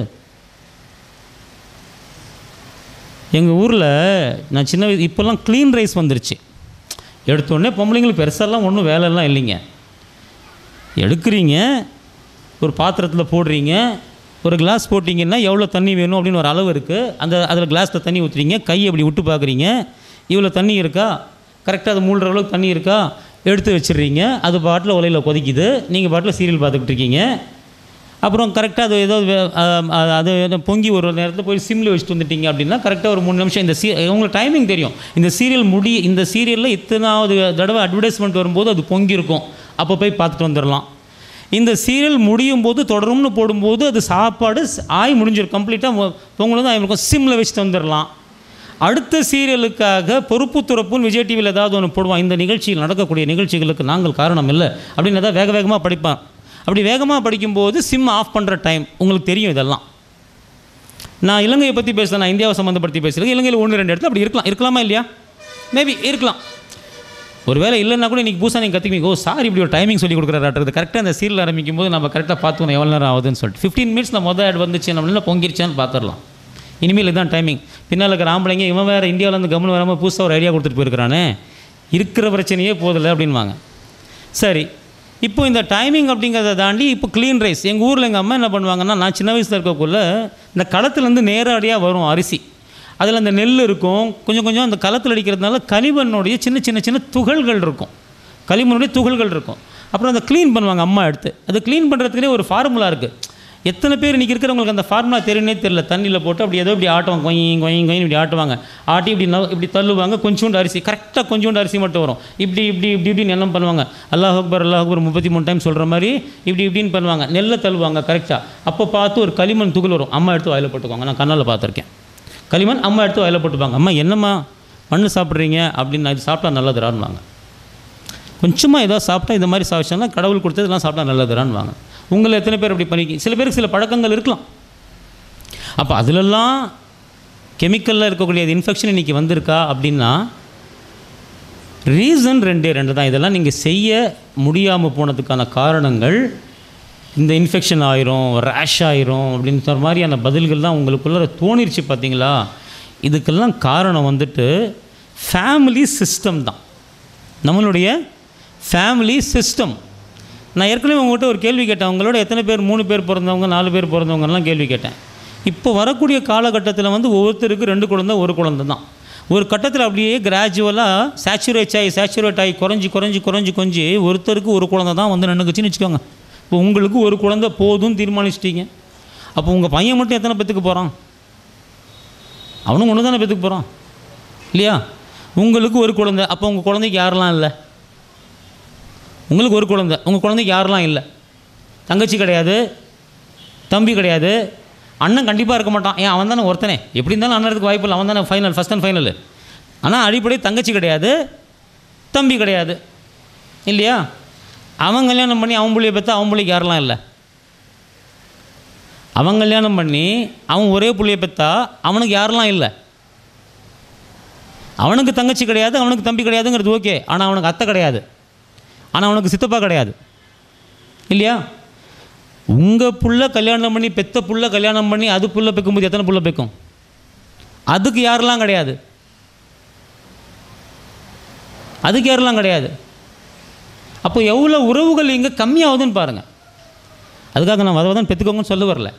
A: எங்கள் ஊரில் நான் சின்ன வயசு இப்போல்லாம் க்ளீன் ரைஸ் வந்துருச்சு எடுத்த உடனே பொம்பளைங்களுக்கு பெருசாலாம் ஒன்றும் வேலைலாம் இல்லைங்க எடுக்கிறீங்க ஒரு பாத்திரத்தில் போடுறீங்க ஒரு கிளாஸ் போட்டிங்கன்னா எவ்வளோ தண்ணி வேணும் அப்படின்னு ஒரு அளவு இருக்குது அந்த அதில் கிளாஸில் தண்ணி ஊற்றுறீங்க கையை அப்படி விட்டு பார்க்குறீங்க இவ்வளோ தண்ணி இருக்கா கரெக்டாக அது மூழ்கிற அளவுக்கு தண்ணி இருக்கா எடுத்து வச்சிடுறீங்க அது பாட்டில் உலையில் கொதிக்குது நீங்கள் பாட்டில் சீரியல் பார்த்துக்கிட்டு இருக்கீங்க அப்புறம் கரெக்டாக அது ஏதோ வே- அஹ் அஹ் அது ஏதோ பொங்கி ஒரு நேரத்தில் போய் சிம்மில் வச்சுட்டு வந்துட்டீங்க அப்படின்னா கரெக்டாக ஒரு மூணு நிமிஷம் இந்த சீ உங்களுக்கு டைமிங் தெரியும் இந்த சீரியல் முடி இந்த சீரியலில் இத்தனாவது தடவை அட்வர்டைஸ்மெண்ட் வரும்போது அது பொங்கி இருக்கும் அப்போ போய் பார்த்துட்டு வந்துடலாம் இந்த சீரியல் முடியும் போது தொடரும்னு போடும்போது அது சாப்பாடு ஸ்- ஆய் முடிஞ்சிடும் கம்ப்ளீட்டாக பொங்கலும் ஆயிருக்கும் சிம்மில் வச்சுட்டு வந்துடலாம் அடுத்த சீரியலுக்காக பொறுப்பு துறப்புன்னு விஜய் டிவியில் ஏதாவது ஒன்று போடுவான் இந்த நிகழ்ச்சியில் நடக்கக்கூடிய நிகழ்ச்சிகளுக்கு நாங்கள் காரணம் இல்லை அப்படின்னு ஏதாவது வேக வேகமாக படிப்பான் அப்படி வேகமாக படிக்கும்போது சிம் ஆஃப் பண்ணுற டைம் உங்களுக்கு தெரியும் இதெல்லாம் நான் இலங்கையை பற்றி பேசுகிறேன் நான் இந்தியாவை சம்மந்தப்படுத்தி பேசுகிறேன் இலங்கையில் ஒன்று ரெண்டு இடத்துல அப்படி இருக்கலாம் இருக்கலாமா இல்லையா மேபி இருக்கலாம் ஒருவேளை இல்லைன்னா கூட இன்றைக்கி பூசா நீங்கள் கற்றுக்குவீங்க ஓ சார் இப்படி ஒரு டைமிங் சொல்லி கொடுக்குறாரு கரெக்டாக அந்த சீரியல் ஆரம்பிக்கும் போது நம்ம கரெக்டாக பார்த்துக்கணும் எவ்வளோ நேரம் ஆகுதுன்னு சொல்லிட்டு ஃபிஃப்டீன் மினிட்ஸ் நான் மொதல் ஆட் வந்துச்சு நம்மளால பொங்கிருச்சான்னு பார்த்துடலாம் இனிமேல் இதுதான் டைமிங் பின்னால் இருக்கிற ஆம்பளைங்க இவன் வேறு இந்தியாவிலேருந்து கவனம் வராமல் புதுசாக ஒரு ஐடியா கொடுத்துட்டு போயிருக்கிறானே இருக்கிற பிரச்சனையே போதில்லை அப்படின்வாங்க சரி இப்போ இந்த டைமிங் அப்படிங்கிறத தாண்டி இப்போ க்ளீன் ரைஸ் எங்கள் ஊரில் எங்கள் அம்மா என்ன பண்ணுவாங்கன்னா நான் சின்ன வயசில் இருக்கக்குள்ள இந்த களத்துலேருந்து நேரடியாக வரும் அரிசி அதில் அந்த நெல் இருக்கும் கொஞ்சம் கொஞ்சம் அந்த களத்தில் அடிக்கிறதுனால களிமண்ணுடைய சின்ன சின்ன சின்ன துகள்கள் இருக்கும் களிமண்ணுடைய துகள்கள் இருக்கும் அப்புறம் அதை க்ளீன் பண்ணுவாங்க அம்மா எடுத்து அது க்ளீன் பண்ணுறதுக்குனே ஒரு ஃபார்முலா இருக்குது எத்தனை பேர் இன்றைக்கி இருக்கிறவங்களுக்கு அந்த ஃபார்முலா தெரியுனே தெரியல தண்ணியில் போட்டு அப்படி ஏதோ இப்படி ஆட்டுவாங்க கொயின் கொயின் கொயின் இப்படி ஆட்டுவாங்க ஆட்டி இப்படி நவ- இப்படி தள்ளுவாங்க கொஞ்சோண்டு அரிசி கரெக்டாக கொஞ்சோண்டு அரிசி மட்டும் வரும் இப்படி இப்படி இப்படி இப்படின்னு எல்லாம் பண்ணுவாங்க அல்லாஹ் அக்பர் அல்லாஹ் அக்பர் முப்பத்தி மூணு டைம் சொல்கிற மாதிரி இப்படி இப்படின்னு பண்ணுவாங்க நெல்லை தள்ளுவாங்க கரெக்டாக அப்போ பார்த்து ஒரு களிமண் துகள் வரும் அம்மா எடுத்து வாயில் போட்டுக்குவாங்க நான் கண்ணால் பார்த்துருக்கேன் களிமண் அம்மா எடுத்து வாயில் போட்டுப்பாங்க அம்மா என்னம்மா மண்ணு சாப்பிட்றீங்க அப்படின்னு நான் இது சாப்பிட்டா நல்லதுறான்வாங்க கொஞ்சமாக ஏதோ சாப்பிட்டா இந்த மாதிரி சாப்பிட்டா கடவுள் கொடுத்ததெல்லாம் சாப்பிட்டா நல்லதுறான்வாங்க உங்களை எத்தனை பேர் அப்படி பண்ணி சில பேருக்கு சில பழக்கங்கள் இருக்கலாம் அப்போ அதிலெல்லாம் கெமிக்கலில் இருக்கக்கூடிய இன்ஃபெக்ஷன் இன்றைக்கி வந்திருக்கா அப்படின்னா ரீசன் ரெண்டே ரெண்டு தான் இதெல்லாம் நீங்கள் செய்ய முடியாமல் போனதுக்கான காரணங்கள் இந்த இன்ஃபெக்ஷன் ஆயிரும் ரேஷ் ஆயிரும் அப்படின்ற மாதிரியான பதில்கள் தான் உங்களுக்குள்ள தோணிருச்சு பார்த்தீங்களா இதுக்கெல்லாம் காரணம் வந்துட்டு ஃபேமிலி சிஸ்டம் தான் நம்மளுடைய ஃபேமிலி சிஸ்டம் நான் ஏற்கனவே உங்கள்கிட்ட ஒரு கேள்வி கேட்டேன் உங்களோட எத்தனை பேர் மூணு பேர் பிறந்தவங்க நாலு பேர் பிறந்தவங்கலாம் கேள்வி கேட்டேன் இப்போ வரக்கூடிய காலகட்டத்தில் வந்து ஒவ்வொருத்தருக்கு ரெண்டு குழந்தை ஒரு குழந்தை தான் ஒரு கட்டத்தில் அப்படியே கிராஜுவலாக சேச்சுரேட் ஆகி சேச்சுரேட் ஆகி குறைஞ்சி குறைஞ்சி குறைஞ்சி குறைஞ்சி ஒருத்தருக்கு ஒரு குழந்தை தான் வந்து நின்றுக்குச்சின்னு வச்சுக்கோங்க இப்போ உங்களுக்கு ஒரு குழந்தை போதும் தீர்மானிச்சிட்டீங்க அப்போ உங்கள் பையன் மட்டும் எத்தனை பெற்றுக்கு போகிறான் அவனும் ஒன்று தானே பெற்றுக்கு போகிறான் இல்லையா உங்களுக்கு ஒரு குழந்தை அப்போ உங்கள் குழந்தைக்கு யாரெல்லாம் இல்லை உங்களுக்கு ஒரு குழந்தை உங்கள் குழந்தைக்கு யாரெல்லாம் இல்லை தங்கச்சி கிடையாது தம்பி கிடையாது அண்ணன் கண்டிப்பாக இருக்க மாட்டான் ஏன் அவன் தானே ஒருத்தனே எப்படி இருந்தாலும் அண்ணனுக்கு வாய்ப்பு இல்லை அவன் தானே ஃபைனல் ஃபஸ்ட் அண்ட் ஃபைனல் ஆனால் அடிப்படை தங்கச்சி கிடையாது தம்பி கிடையாது இல்லையா அவன் கல்யாணம் பண்ணி அவன் பிள்ளைய பெற்றா அவன் பிள்ளைக்கு யாரெல்லாம் இல்லை அவன் கல்யாணம் பண்ணி அவன் ஒரே புள்ளைய பெற்றா அவனுக்கு யாரெல்லாம் இல்லை அவனுக்கு தங்கச்சி கிடையாது அவனுக்கு தம்பி கிடையாதுங்கிறது ஓகே ஆனால் அவனுக்கு அத்தை கிடையாது ஆனால் அவனுக்கு சித்தப்பா கிடையாது இல்லையா உங்கள் புள்ள கல்யாணம் பண்ணி பெத்த புள்ள கல்யாணம் பண்ணி அது புள்ள பெக்கும்போது எத்தனை புள்ள பெக்கும் அதுக்கு யாரெல்லாம் கிடையாது அதுக்கு யாரெல்லாம் கிடையாது அப்போ எவ்வளோ உறவுகள் இங்கே கம்மியாகுதுன்னு பாருங்கள் அதுக்காக நான் வதவதான் பெற்றுக்கோங்கன்னு சொல்ல வரல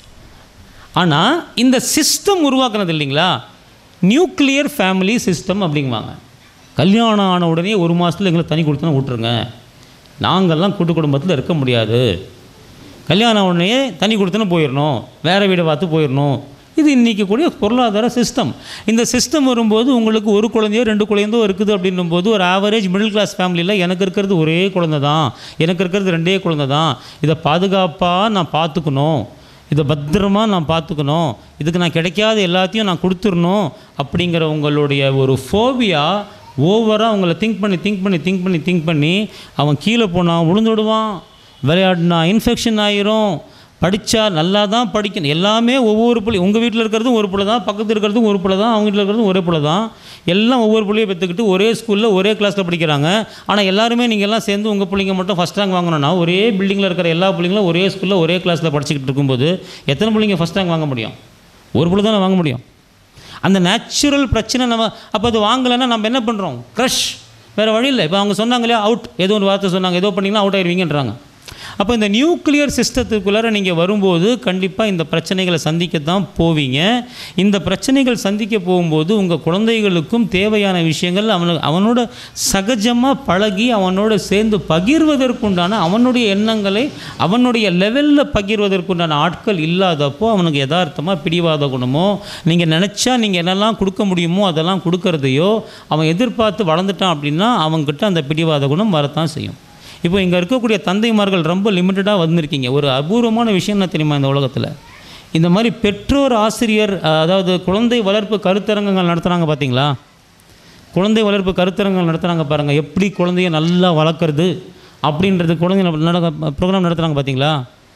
A: ஆனால் இந்த சிஸ்டம் உருவாக்குனது இல்லைங்களா நியூக்ளியர் ஃபேமிலி சிஸ்டம் அப்படிங்குவாங்க கல்யாணம் ஆன உடனே ஒரு மாதத்தில் எங்களை தனி கொடுத்தனா விட்ருங்க நாங்கள்லாம் கூட்டு குடும்பத்தில் இருக்க முடியாது கல்யாணம் ஆன உடனே தனி கொடுத்தனா போயிடணும் வேறு வீடை பார்த்து போயிடணும் இது இன்றைக்கி கூடிய பொருளாதார சிஸ்டம் இந்த சிஸ்டம் வரும்போது உங்களுக்கு ஒரு குழந்தையோ ரெண்டு குழந்தையோ இருக்குது அப்படின்னும் போது ஒரு ஆவரேஜ் மிடில் கிளாஸ் ஃபேமிலியில் எனக்கு இருக்கிறது ஒரே குழந்தை தான் எனக்கு இருக்கிறது ரெண்டே குழந்தை தான் இதை பாதுகாப்பாக நான் பார்த்துக்கணும் இதை பத்திரமா நான் பார்த்துக்கணும் இதுக்கு நான் கிடைக்காத எல்லாத்தையும் நான் கொடுத்துடணும் அப்படிங்கிற உங்களுடைய ஒரு ஃபோபியா ஓவராக உங்களை திங்க் பண்ணி திங்க் பண்ணி திங்க் பண்ணி திங்க் பண்ணி அவன் கீழே போனான் விழுந்துடுவான் விளையாடினா இன்ஃபெக்ஷன் ஆயிரும் படித்தா நல்லா தான் படிக்கணும் எல்லாமே ஒவ்வொரு புள்ளி உங்கள் வீட்டில் இருக்கிறதும் ஒரு புள்ள தான் பக்கத்தில் இருக்கிறதும் ஒரு புள்ள தான் அவங்க வீட்டில் இருக்கிறதும் ஒரே புள்ள தான் எல்லாம் ஒவ்வொரு புள்ளையை பெற்றுக்கிட்டு ஒரே ஸ்கூலில் ஒரே கிளாஸில் படிக்கிறாங்க ஆனால் எல்லாருமே நீங்கள் எல்லாம் சேர்ந்து உங்கள் பிள்ளைங்க மட்டும் ஃபஸ்ட் ரேங்க் வாங்கணும்னா ஒரே பில்டிங்கில் இருக்கிற எல்லா பிள்ளைங்களும் ஒரே ஸ்கூலில் ஒரே கிளாஸில் படிச்சுக்கிட்டு இருக்கும்போது எத்தனை பிள்ளைங்க ஃபஸ்ட் ரேங்க் வாங்க முடியும் ஒரு புள்ள தானே வாங்க முடியும் அந்த நேச்சுரல் பிரச்சனை நம்ம அப்போ அது வாங்கலைன்னா நம்ம என்ன பண்ணுறோம் க்ரஷ் வேறு வழி இல்லை இப்போ அவங்க சொன்னாங்க இல்லையா அவுட் ஏதோ ஒரு வார்த்தை சொன்னாங்க ஏதோ பண்ணிங்கன்னா அவுட் ஆயிடுவீங்கன்றாங்க அப்போ இந்த நியூக்ளியர் சிஸ்டத்துக்குள்ளார நீங்கள் வரும்போது கண்டிப்பாக இந்த பிரச்சனைகளை சந்திக்க தான் போவீங்க இந்த பிரச்சனைகள் சந்திக்க போகும்போது உங்கள் குழந்தைகளுக்கும் தேவையான விஷயங்கள் அவனுக்கு அவனோட சகஜமாக பழகி அவனோட சேர்ந்து பகிர்வதற்குண்டான அவனுடைய எண்ணங்களை அவனுடைய லெவலில் பகிர்வதற்குண்டான ஆட்கள் இல்லாதப்போ அவனுக்கு யதார்த்தமாக பிடிவாத குணமோ நீங்கள் நினச்சா நீங்கள் என்னெல்லாம் கொடுக்க முடியுமோ அதெல்லாம் கொடுக்கறதையோ அவன் எதிர்பார்த்து வளர்ந்துட்டான் அப்படின்னா அவங்ககிட்ட அந்த பிடிவாத குணம் வரத்தான் செய்யும் இப்போ இங்கே இருக்கக்கூடிய தந்தைமார்கள் ரொம்ப லிமிட்டடாக வந்திருக்கீங்க ஒரு அபூர்வமான விஷயம் என்ன தெரியுமா இந்த உலகத்தில் இந்த மாதிரி பெற்றோர் ஆசிரியர் அஹ், அதாவது குழந்தை வளர்ப்பு கருத்தரங்கங்கள் நடத்துகிறாங்க பார்த்தீங்களா குழந்தை வளர்ப்பு கருத்தரங்கங்கள் நடத்துகிறாங்க பாருங்கள் எப்படி குழந்தைய நல்லா வளர்க்குறது அப்படின்றது குழந்தை நடக்க ப்ரோக்ராம் நடத்துகிறாங்க பார்த்தீங்களா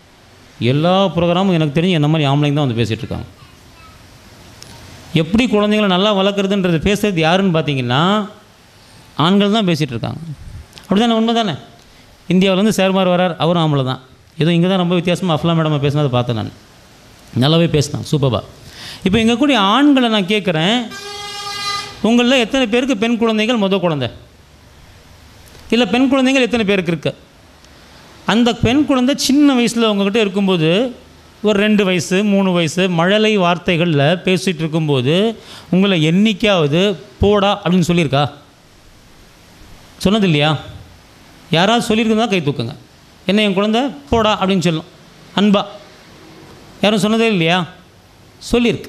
A: எல்லா ப்ரோக்ராமும் எனக்கு தெரிஞ்சு என்ன மாதிரி ஆம்பளைங்க தான் வந்து பேசிகிட்டு இருக்காங்க எப்படி குழந்தைங்களை நல்லா வளர்க்குறதுன்றது பேசுறது யாருன்னு பார்த்தீங்கன்னா ஆண்கள் தான் பேசிகிட்டு இருக்காங்க அப்படி தானே உண்மை தானே இந்தியாவிலேருந்து சேர்மார் வரார் அவரும் ஆம்பளை தான் ஏதோ இங்கே தான் ரொம்ப வித்தியாசமாக அஃப்லா மேடம் பேசினதை பார்த்தேன் நான் நல்லாவே பேசினான் சூப்பர்பா இப்போ இங்கே கூடிய ஆண்களை நான் கேட்குறேன் உங்களில் எத்தனை பேருக்கு பெண் குழந்தைகள் முத குழந்தை இல்லை பெண் குழந்தைகள் எத்தனை பேருக்கு இருக்கு அந்த பெண் குழந்தை சின்ன வயசில் உங்ககிட்ட இருக்கும்போது ஒரு ரெண்டு வயசு மூணு வயசு மழலை வார்த்தைகளில் பேசிகிட்டு இருக்கும்போது உங்களை என்னைக்காவது போடா அப்படின்னு சொல்லியிருக்கா சொன்னது இல்லையா யாராவது சொல்லியிருந்தா கை தூக்குங்க என்ன என் குழந்தை போடா அப்படின்னு சொல்லும் அன்பா யாரும் சொன்னதே இல்லையா சொல்லியிருக்கு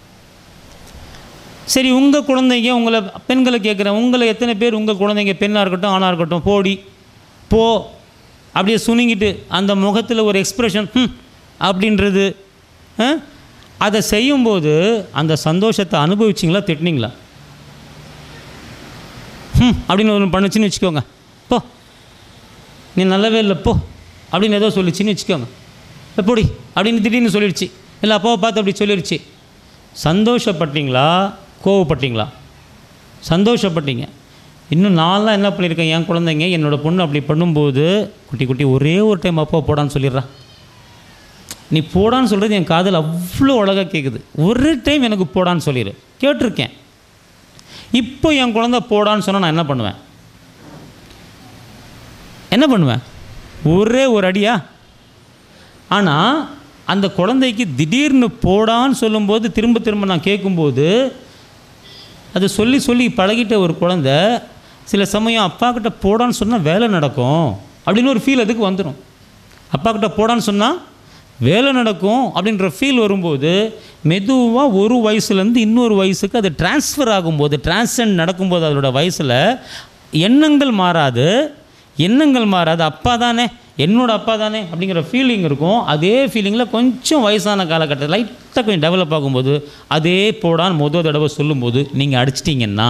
A: சரி உங்கள் குழந்தைங்க உங்களை பெண்களை கேட்குறேன் உங்களை எத்தனை பேர் உங்கள் குழந்தைங்க பெண்ணாக இருக்கட்டும் ஆணாக இருக்கட்டும் போடி போ அப்படியே சுணுங்கிட்டு அந்த முகத்தில் ஒரு எக்ஸ்ப்ரெஷன் ம் அப்படின்றது ஆ? அதை செய்யும்போது அந்த சந்தோஷத்தை அனுபவிச்சிங்களா திட்டினீங்களா ம் அப்படின்னு ஒன்று பண்ணுச்சுன்னு வச்சுக்கோங்க போ நீ நல்லாவே இல்லை போ அப்படின்னு ஏதோ சொல்லிச்சுன்னு வச்சுக்கோங்க "ஏ, போடி அப்படின்னு திடீர்னு சொல்லிடுச்சு இல்லை அப்பாவை பார்த்து அப்படி சொல்லிடுச்சு சந்தோஷப்பட்டீங்களா கோவப்பட்டீங்களா சந்தோஷப்பட்டீங்க இன்னும் நான்லாம் என்ன பண்ணியிருக்கேன் என் குழந்தைங்க என்னோடய பொண்ணு அப்படி பண்ணும்போது குட்டி குட்டி ஒரே ஒரு டைம் அப்பா போடான்னு சொல்லிடுறா நீ போடான்னு சொல்கிறது என் காதில் அவ்வளோ அழகாக கேட்குது ஒரு டைம் எனக்கு போடான்னு சொல்லிடு கேட்டிருக்கேன் இப்போ என் குழந்தை போடான்னு சொன்னால் நான் என்ன பண்ணுவேன் என்ன பண்ணுவேன் ஒரே ஒரு அடியா ஆனால் அந்த குழந்தைக்கு திடீர்னு போடான்னு சொல்லும்போது திரும்ப திரும்ப நான் கேட்கும்போது அது சொல்லி சொல்லி பழகிட்ட ஒரு குழந்தை சில சமயம் அப்பா கிட்ட போடான்னு சொன்னால் வேலை நடக்கும் அப்படின்னு ஒரு ஃபீல் அதுக்கு வந்துடும் அப்பா கிட்ட போடான்னு சொன்னால் வேலை நடக்கும் அப்படின்ற ஃபீல் வரும்போது மெதுவாக ஒரு வயசுலேருந்து இன்னொரு வயசுக்கு அது டிரான்ஸ்ஃபர் ஆகும்போது டிரான்ஸ்சென்ட் நடக்கும்போது அதோட வயசில் எண்ணங்கள் மாறாது எண்ணங்கள் மாறாது அப்பா தானே என்னோட அப்பா தானே அப்படிங்கிற ஃபீலிங் இருக்கும் அதே ஃபீலிங்கில் கொஞ்சம் வயசான காலகட்டத்தில் லைட்டாக கொஞ்சம் டெவலப் ஆகும்போது அதே போடான்னு முதல் தடவை சொல்லும்போது நீங்கள் அடிச்சிட்டிங்கன்னா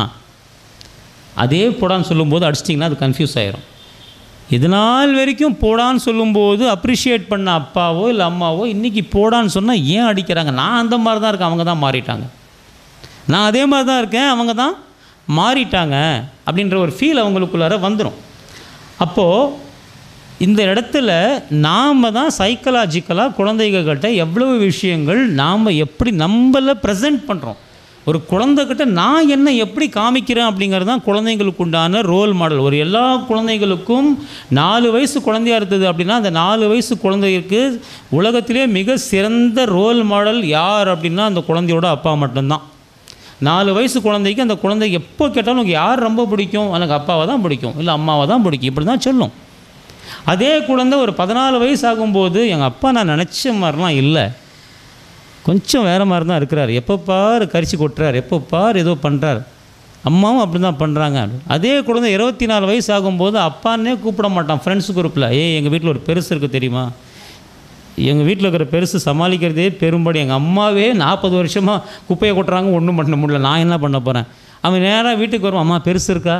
A: அதே போடான்னு சொல்லும்போது அடிச்சிட்டிங்கன்னா அது கன்ஃபியூஸ் ஆயிரும் இது நாள் வரைக்கும் போடான்னு சொல்லும்போது அப்ரிஷியேட் பண்ண அப்பாவோ இல்லை அம்மாவோ இன்றைக்கி போடான்னு சொன்னால் ஏன் அடிக்கிறாங்க நான் அந்த மாதிரி தான் இருக்கேன் அவங்க தான் மாறிட்டாங்க நான் அதே மாதிரி தான் இருக்கேன் அவங்க தான் மாறிட்டாங்க அப்படின்ற ஒரு ஃபீல் அவங்களுக்குள்ளார வந்துடும் அப்போது இந்த இடத்துல நாம் தான் சைக்கலாஜிக்கலாக குழந்தைகள்கிட்ட எவ்வளவு விஷயங்கள் நாம் எப்படி நம்மளை ப்ரெசென்ட் பண்ணுறோம் ஒரு குழந்தைகிட்ட நான் என்ன எப்படி காமிக்கிறேன் அப்படிங்கிறது தான் குழந்தைங்களுக்கு உண்டான ரோல் மாடல் ஒரு எல்லா குழந்தைகளுக்கும் நாலு வயசு குழந்தையா இருந்தது அப்படின்னா அந்த நாலு வயசு குழந்தைக்கு உலகத்திலே மிக சிறந்த ரோல் மாடல் யார் அப்படின்னா அந்த குழந்தையோட அப்பா மட்டும்தான் நாலு வயசு குழந்தைக்கு அந்த குழந்தை எப்போ கேட்டாலும் உனக்கு யார் ரொம்ப பிடிக்கும் எனக்கு அப்பாவை தான் பிடிக்கும் இல்லை அம்மாவை தான் பிடிக்கும் இப்படி தான் சொல்லும் அதே குழந்தை ஒரு பதினாலு வயசு ஆகும்போது எங்கள் அப்பா நான் நினச்ச மாதிரிலாம் இல்லை கொஞ்சம் வேறு மாதிரி தான் இருக்கிறார் எப்போ பார் கரிச்சு கொட்டுறார் எப்போ பார் ஏதோ பண்ணுறார் அம்மாவும் அப்படி தான் பண்ணுறாங்க அதே குழந்தை இருபத்தி நாலு வயசு ஆகும்போது அப்பான்னே கூப்பிட மாட்டான் ஃப்ரெண்ட்ஸ் குரூப்பில் ஏய் எங்கள் வீட்டில் ஒரு பெருசு இருக்குது தெரியுமா எங்கள் வீட்டில் இருக்கிற பெருசு சமாளிக்கிறதே பெரும்படி எங்கள் அம்மாவே நாற்பது வருஷமாக குப்பையை கொட்டுறாங்க ஒன்றும் பண்ண முடியல நான் என்ன பண்ண போகிறேன் அவன் நேராக வீட்டுக்கு வருவான் அம்மா பெருசு இருக்கா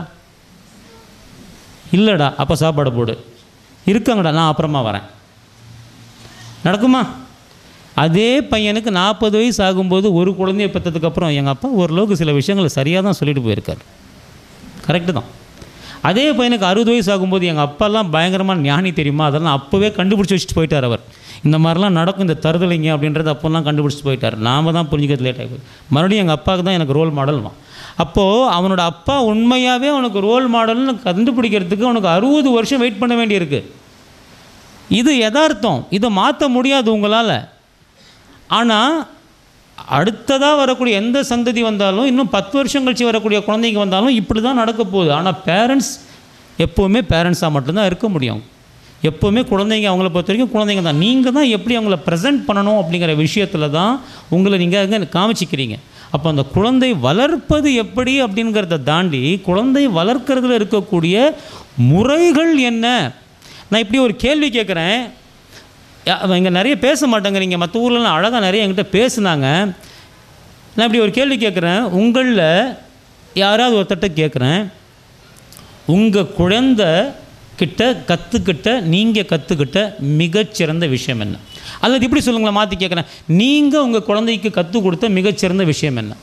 A: இல்லைடா அப்போ சாப்பாடு போடு இருக்காங்கடா நான் அப்புறமா வரேன் நடக்குமா அதே பையனுக்கு நாற்பது வயசு ஆகும்போது ஒரு குழந்தைய பெற்றதுக்கப்புறம் எங்கள் அப்பா ஓரளவுக்கு சில விஷயங்களை சரியாக தான் சொல்லிட்டு போயிருக்கார் கரெக்டு தான் அதே பையனுக்கு அறுபது வயசு ஆகும்போது எங்கள் அப்பாலாம் பயங்கரமான ஞானி தெரியுமா அதெல்லாம் அப்போவே கண்டுபிடிச்சி வச்சுட்டு போயிட்டார் அவர் இந்த மாதிரிலாம் நடக்கும் இந்த தருதலைங்க அப்படின்றத அப்போல்லாம் கண்டுபிடிச்சிட்டு போயிட்டார் நாம தான் புரிஞ்சுக்கிறது லேட் ஆகி மறுபடியும் எங்கள் அப்பாவுக்கு தான் எனக்கு ரோல் மாடல்வான் அப்போது அவனோட அப்பா உண்மையாகவே அவனுக்கு ரோல் மாடல்னு கண்டுபிடிக்கிறதுக்கு அவனுக்கு அறுபது வருஷம் வெயிட் பண்ண வேண்டியிருக்கு இது யதார்த்தம் இதை மாற்ற முடியாது உங்களால் ஆனால் அடுத்ததாக வரக்கூடிய எந்த சந்ததி வந்தாலும் இன்னும் பத்து வருஷம் கழிச்சு வரக்கூடிய குழந்தைங்க வந்தாலும் இப்படி தான் நடக்க போகுது ஆனால் பேரண்ட்ஸ் எப்போவுமே பேரண்ட்ஸாக மட்டும்தான் இருக்க முடியும் எப்போவுமே குழந்தைங்க அவங்கள பொறுத்த வரைக்கும் குழந்தைங்க தான் நீங்கள் தான் எப்படி அவங்கள ப்ரெசென்ட் பண்ணணும் அப்படிங்கிற விஷயத்தில் தான் உங்களை நீங்கள் அங்கே காமிச்சிக்கிறீங்க அப்போ அந்த குழந்தை வளர்ப்பது எப்படி அப்படிங்கிறத தாண்டி குழந்தை வளர்க்கறதுல இருக்கக்கூடிய முறைகள் என்ன நான் இப்படி ஒரு கேள்வி கேட்குறேன் இங்கே நிறைய பேச மாட்டேங்கிறீங்க மற்ற ஊர்லலாம் அழகாக நிறைய என்கிட்ட பேசுனாங்க நான் இப்படி ஒரு கேள்வி கேட்குறேன் உங்களில் யாராவது ஒருத்தட்ட கேட்குறேன் உங்கள் குழந்தை கிட்ட கற்றுக்கிட்ட நீங்கள் கற்றுக்கிட்ட மிகச்சிறந்த விஷயம் என்ன அல்லது இப்படி சொல்லுங்களேன் மாற்றி கேட்குறேன் நீங்கள் உங்கள் குழந்தைக்கு கற்றுக் கொடுத்த மிகச்சிறந்த விஷயம் என்ன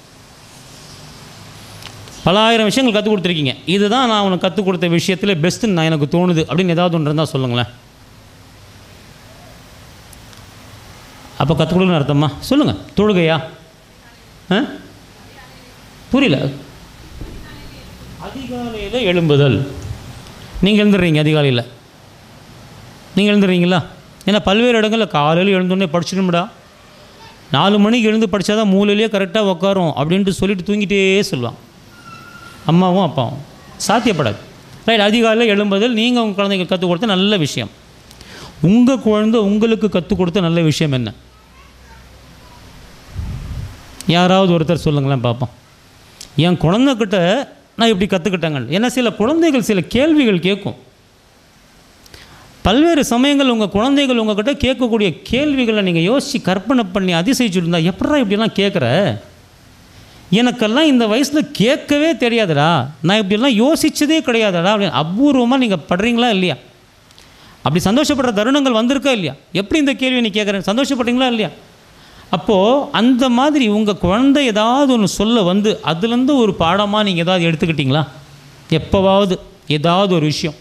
A: பல ஆயிரம் விஷயங்கள் கற்றுக் கொடுத்துருக்கீங்க இதுதான் நான் உனக்கு கற்றுக் கொடுத்த விஷயத்தில் பெஸ்ட்டுன்னு நான் எனக்கு தோணுது அப்படின்னு ஏதாவது ஒன்று இருந்தால் சொல்லுங்களேன் அப்போ கற்றுக் கொடுக்கணும் அர்த்தமா சொல்லுங்கள் தொழுகையா ஆ புரியல அதிகாலையில் எழும்புதல் நீங்கள் எழுந்துடுறீங்க அதிகாலையில் நீங்கள் எழுந்துடுறீங்களா ஏன்னா பல்வேறு இடங்களில் காலையில் எழுந்தோடனே படிச்சிடும்டா நாலு மணிக்கு எழுந்து படித்தா தான் மூலையிலேயே கரெக்டாக உட்காரும் அப்படின்ட்டு சொல்லிட்டு தூங்கிட்டே சொல்லுவான் அம்மாவும் அப்பாவும் சாத்தியப்படாது ரைட் அதிகாலையில் எழும்புதல் நீங்கள் உங்கள் குழந்தைங்களுக்கு கற்றுக் கொடுத்த நல்ல விஷயம் உங்கள் குழந்தை உங்களுக்கு கற்றுக் கொடுத்த நல்ல விஷயம் என்ன யாராவது ஒருத்தர் சொல்லுங்களேன் பார்ப்போம் என் குழந்தைக்கிட்ட நான் இப்படி கற்றுக்கிட்டேங்க ஏன்னா சில குழந்தைகள் சில கேள்விகள் கேட்கும் பல்வேறு சமயங்கள் உங்கள் குழந்தைகள் உங்ககிட்ட கேட்கக்கூடிய கேள்விகளை நீங்கள் யோசித்து கற்பனை பண்ணி அதிசயிச்சுருந்தா எப்படா இப்படிலாம் கேட்குற எனக்கெல்லாம் இந்த வயசில் கேட்கவே தெரியாதுடா நான் இப்படிலாம் யோசித்ததே கிடையாதுடா அப்படின்னு அபூர்வமாக நீங்கள் படுறீங்களா இல்லையா அப்படி சந்தோஷப்படுற தருணங்கள் வந்திருக்கா இல்லையா எப்படி இந்த கேள்வி நீ கேட்குறேன் சந்தோஷப்படுறீங்களா இல்லையா அப்போது அந்த மாதிரி உங்கள் குழந்தை ஏதாவது ஒன்று சொல்ல வந்து அதுலேருந்து ஒரு பாடமாக நீங்கள் ஏதாவது எடுத்துக்கிட்டீங்களா எப்போவாவது ஏதாவது ஒரு விஷயம்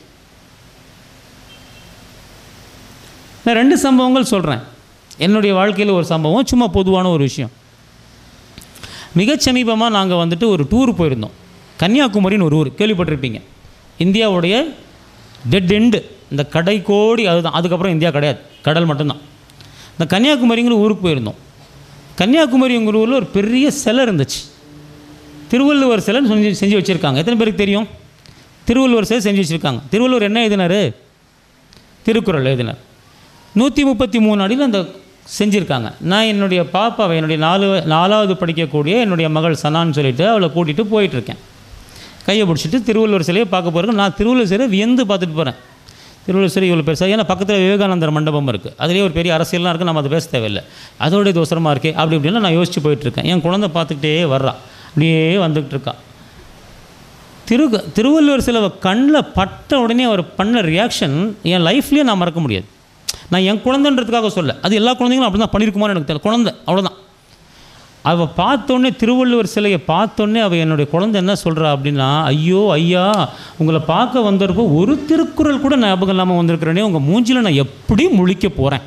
A: நான் ரெண்டு சம்பவங்கள் சொல்கிறேன் என்னுடைய வாழ்க்கையில் ஒரு சம்பவம் சும்மா பொதுவான ஒரு விஷயம் மிகச் சமீபமாக நாங்கள் வந்துட்டு ஒரு டூர் போயிருந்தோம் கன்னியாகுமரின்னு ஒரு ஊர் கேள்விப்பட்டிருப்பீங்க இந்தியாவுடைய டெட் எண்டு இந்த கடை கோடி அதுதான் அதுக்கப்புறம் இந்தியா கிடையாது கடல் மட்டும்தான் இந்த கன்னியாகுமரிங்கிற ஊருக்கு போயிருந்தோம் கன்னியாகுமரிங்கிற ஊரில் ஒரு பெரிய சிலை இருந்துச்சு திருவள்ளுவர் சிலை செஞ்சு செஞ்சு வச்சுருக்காங்க எத்தனை பேருக்கு தெரியும் திருவள்ளுவர் சிலை செஞ்சு வச்சுருக்காங்க திருவள்ளுவர் என்ன எழுதினார் திருக்குறள் எழுதினார் நூற்றி முப்பத்தி மூணு அடியில் அந்த செஞ்சுருக்காங்க நான் என்னுடைய பாப்பாவை என்னுடைய நாலு நாலாவது படிக்கக்கூடிய என்னுடைய மகள் சனான்னு சொல்லிட்டு அவளை கூட்டிகிட்டு போயிட்டுருக்கேன் கையை பிடிச்சிட்டு திருவள்ளுவர் சிலையை பார்க்க போகிறேன் நான் திருவள்ளுவர் சிலையை வியந்து பார்த்துட்டு போகிறேன் திருவள்ளுவர் சிலை இவ்வளோ பெருசாக ஏன்னா பக்கத்தில் விவேகானந்தர் மண்டபம் இருக்குது அதுலேயே ஒரு பெரிய அரசியல்லாம் இருக்குது நம்ம அதை பேச தேவையில்லை அதோட இது அவசரமாக இருக்கே அப்படி இப்படின்னு நான் யோசிச்சு போயிட்டுருக்கேன் என் குழந்தை பார்த்துக்கிட்டே வர்றா அப்படியே வந்துக்கிட்டு இருக்கா திரு திருவள்ளுவர் சிலை கண்ணில் பட்ட உடனே அவர் பண்ண ரியாக்ஷன் என் லைஃப்லேயே நான் மறக்க முடியாது நான் என் குழந்தைன்றதுக்காக சொல்ல அது எல்லா குழந்தைங்களும் அப்படி தான் பண்ணியிருக்குமான்னு எனக்கு தெரியல குழந்தை அவ்வளோதான் அவள் பார்த்தோன்னே திருவள்ளுவர் சிலையை பார்த்தோன்னே அவள் என்னுடைய குழந்தை என்ன சொல்கிறா அப்படின்னா ஐயோ ஐயா உங்களை பார்க்க வந்தப்போ ஒரு திருக்குறள் கூட ஞாபகம் இல்லாமல் வந்திருக்கிறேனே உங்கள் மூஞ்சில் நான் எப்படி முழிக்க போகிறேன்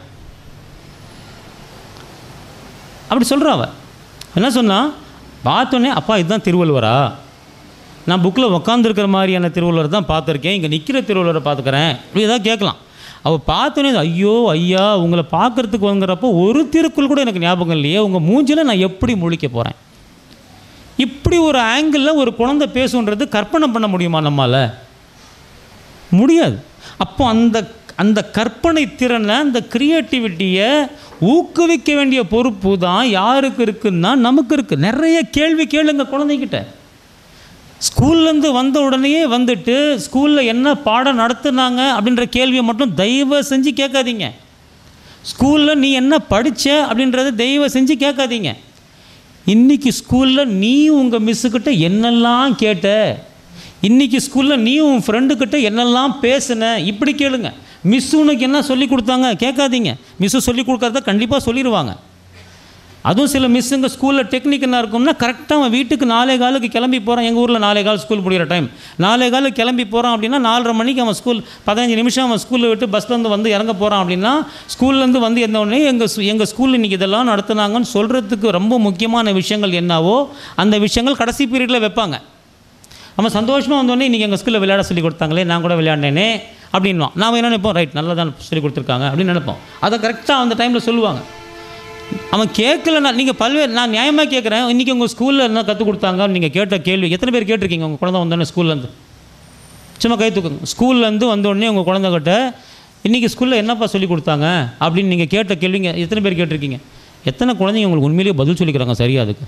A: அப்படி சொல்கிறா அவ என்ன சொன்னா பார்த்தோன்னே அப்பா இதுதான் திருவள்ளுவரா நான் புக்கில் உக்காந்துருக்கிற மாதிரியான திருவள்ளுவர் தான் பார்த்துருக்கேன் இங்கே நிற்கிற திருவள்ளுவரை பார்த்துக்கிறேன் இப்படி ஏதாவது கேட்கலாம் அவள் பார்த்தோன்னே ஐயோ ஐயா உங்களை பார்க்குறதுக்கு வந்துறப்போ ஒரு திருக்குறள் கூட எனக்கு ஞாபகம் இல்லையே உங்கள் மூஞ்சில் நான் எப்படி முழிக்க போகிறேன் இப்படி ஒரு ஆங்கிளில் ஒரு குழந்தை பேசுன்றது கற்பனை பண்ண முடியுமா நம்மால் முடியாது அப்போ அந்த அந்த கற்பனை திறனை அந்த க்ரியேட்டிவிட்டியை ஊக்குவிக்க வேண்டிய பொறுப்பு தான் யாருக்கு இருக்குன்னா நமக்கு இருக்குது நிறைய கேள்வி கேளுங்க குழந்தைகிட்ட ஸ்கூல்லேருந்து வந்த உடனேயே வந்துட்டு ஸ்கூலில் என்ன பாடம் நடத்துனாங்க அப்படின்ற கேள்வியை மட்டும் தயவு செஞ்சு கேட்காதீங்க ஸ்கூலில் நீ என்ன படித்த அப்படின்றத தயவு செஞ்சு கேட்காதீங்க இன்றைக்கி ஸ்கூலில் நீ உங்கள் மிஸ்ஸுக்கிட்ட என்னெல்லாம் கேட்ட இன்றைக்கி ஸ்கூலில் நீ உன் ஃப்ரெண்டுக்கிட்ட என்னெல்லாம் பேசுன இப்படி கேளுங்க மிஸ் உனக்கு என்ன சொல்லி கொடுத்தாங்க கேட்காதீங்க மிஸ்ஸு சொல்லி கொடுக்கறத கண்டிப்பாக சொல்லிடுவாங்க அதுவும் சில மிஸ்ஸுங்க ஸ்கூலில் டெக்னிக் என்ன இருக்கும்னா கரெக்டாக அவன் வீட்டுக்கு நாலே காலுக்கு கிளம்பி போகிறான் எங்கள் ஊரில் நாலே கால் ஸ்கூல் முடிகிற டைம் நாலே காலுக்கு கிளம்பி போகிறான் அப்படின்னா நாலரை மணிக்கு அவன் ஸ்கூல் பதினஞ்சு நிமிஷம் அவன் ஸ்கூலில் விட்டு பஸ்லேருந்து வந்து இறங்க போகிறான் அப்படின்னா ஸ்கூல்லேருந்து வந்து எந்த உடனே எங்கள் எங்கள் ஸ்கூலில் இன்றைக்கி இதெல்லாம் நடத்துனாங்கன்னு சொல்கிறதுக்கு ரொம்ப முக்கியமான விஷயங்கள் என்னவோ அந்த விஷயங்கள் கடைசி பீரியடில் வைப்பாங்க அவன் சந்தோஷமாக வந்தோடனே இன்றைக்கி எங்கள் ஸ்கூலில் விளையாட சொல்லி கொடுத்தாங்களே நான் கூட விளையாடினேனே அப்படின்வான் நான் என்ன நினைப்போம் ரைட் நல்லா தான் சொல்லி கொடுத்துருக்காங்க அப்படின்னு நினைப்போம் அதை கரெக்டாக அந்த டைமில் சொல்லுவாங்க அவன் கேட்கலன்னா நீங்கள் பல்வேறு நான் நியாயமாக கேட்குறேன் இன்றைக்கி உங்கள் ஸ்கூலில் என்ன கற்றுக் கொடுத்தாங்க நீங்கள் கேட்ட கேள்வி எத்தனை பேர் கேட்டிருக்கீங்க உங்கள் குழந்தை வந்தோடனே ஸ்கூல்லேருந்து சும்மா கை தூக்குங்க ஸ்கூல்லேருந்து வந்தோடனே உங்கள் குழந்தைகிட்ட இன்றைக்கி ஸ்கூலில் என்னப்பா சொல்லி கொடுத்தாங்க அப்படின்னு நீங்கள் கேட்ட கேள்விங்க எத்தனை பேர் கேட்டிருக்கீங்க எத்தனை குழந்தைங்க உங்களுக்கு உண்மையிலேயே பதில் சொல்லிக்கிறாங்க சரியா அதுக்கு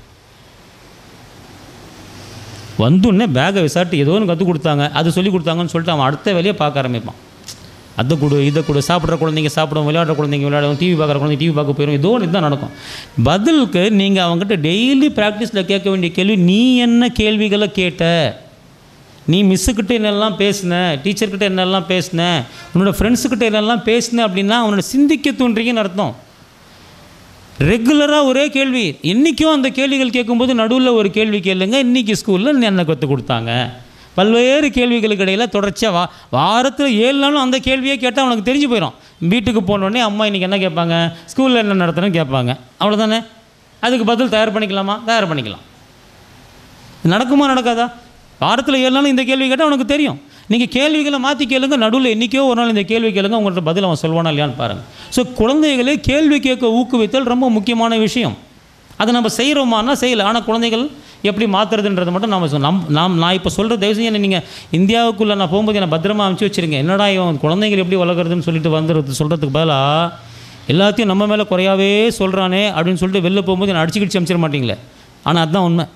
A: வந்தோடனே பேகை விசாரிட்டு ஏதோ ஒன்று கற்றுக் கொடுத்தாங்க அது சொல்லி கொடுத்தாங்கன்னு சொல்லிட்டு அவன் அடுத்த வேலையை பார்க்க ஆரம்பிப்பான் அதை கொடு இதை கொடு சாப்பிட்ற குழந்தைங்க சாப்பிடும் விளையாடுற குழந்தைங்க விளையாடும் டிவி பார்க்குற குழந்தைங்க டிவி பார்க்க போயிடும் ஏதோ ஒன்று தான் நடக்கும் பதிலுக்கு நீங்கள் அவங்ககிட்ட டெய்லி ப்ராக்டிஸில் கேட்க வேண்டிய கேள்வி நீ என்ன கேள்விகளை கேட்ட நீ மிஸ்ஸுக்கிட்ட என்னெல்லாம் பேசின டீச்சர்கிட்ட என்னெல்லாம் பேசின உன்னோட ஃப்ரெண்ட்ஸுக்கிட்ட என்னெல்லாம் பேசின அப்படின்னா அவனோட சிந்திக்க தோன்றீங்கன்னு அர்த்தம் ரெகுலராக ஒரே கேள்வி இன்றைக்கும் அந்த கேள்விகள் கேட்கும்போது நடுவில் ஒரு கேள்வி கேளுங்க இன்றைக்கி ஸ்கூலில் என்ன கற்றுக் கொடுத்தாங்க பல்வேறு கேள்விகளுக்கு இடையில் தொடர்ச்சியாக வா வாரத்தில் ஏழு நாளும் அந்த கேள்வியே கேட்டால் அவனுக்கு தெரிஞ்சு போயிடும் வீட்டுக்கு போனோடனே அம்மா இன்றைக்கி என்ன கேட்பாங்க ஸ்கூலில் என்ன நடத்துகிறேன்னு கேட்பாங்க அவ்வளோதானே அதுக்கு பதில் தயார் பண்ணிக்கலாமா தயார் பண்ணிக்கலாம் நடக்குமா நடக்காதா வாரத்தில் ஏழு நாளும் இந்த கேள்வி கேட்டால் அவனுக்கு தெரியும் நீங்கள் கேள்விகளை மாற்றி கேளுங்க நடுவில் என்றைக்கோ ஒரு நாள் இந்த கேள்வி கேளுங்க உங்கள்கிட்ட பதில் அவன் சொல்வானா இல்லையான்னு பாருங்கள் ஸோ குழந்தைகளே கேள்வி கேட்க ஊக்குவித்தல் ரொம்ப முக்கியமான விஷயம் அதை நம்ம செய்கிறோமானா செய்யலை ஆனால் குழந்தைகள் எப்படி மாற்றுறதுன்றது மட்டும் நம்ம சொல் நம் நாம் நான் இப்போ சொல்கிற தயவு செஞ்சு நீங்கள் இந்தியாவுக்குள்ளே நான் போகும்போது என்னை பத்திரமா அனுப்பிச்சி வச்சுருங்க என்னடா இவன் குழந்தைகள் எப்படி வளர்க்குறதுன்னு சொல்லிட்டு வந்துடுறது சொல்கிறதுக்கு பதிலாக எல்லாத்தையும் நம்ம மேலே குறையாவே சொல்கிறானே அப்படின்னு சொல்லிட்டு வெளில போகும்போது என்னை அடிச்சு கிடிச்சு அனுப்பிச்சிட மாட்டீங்களே ஆனால் அதுதான் உண்மை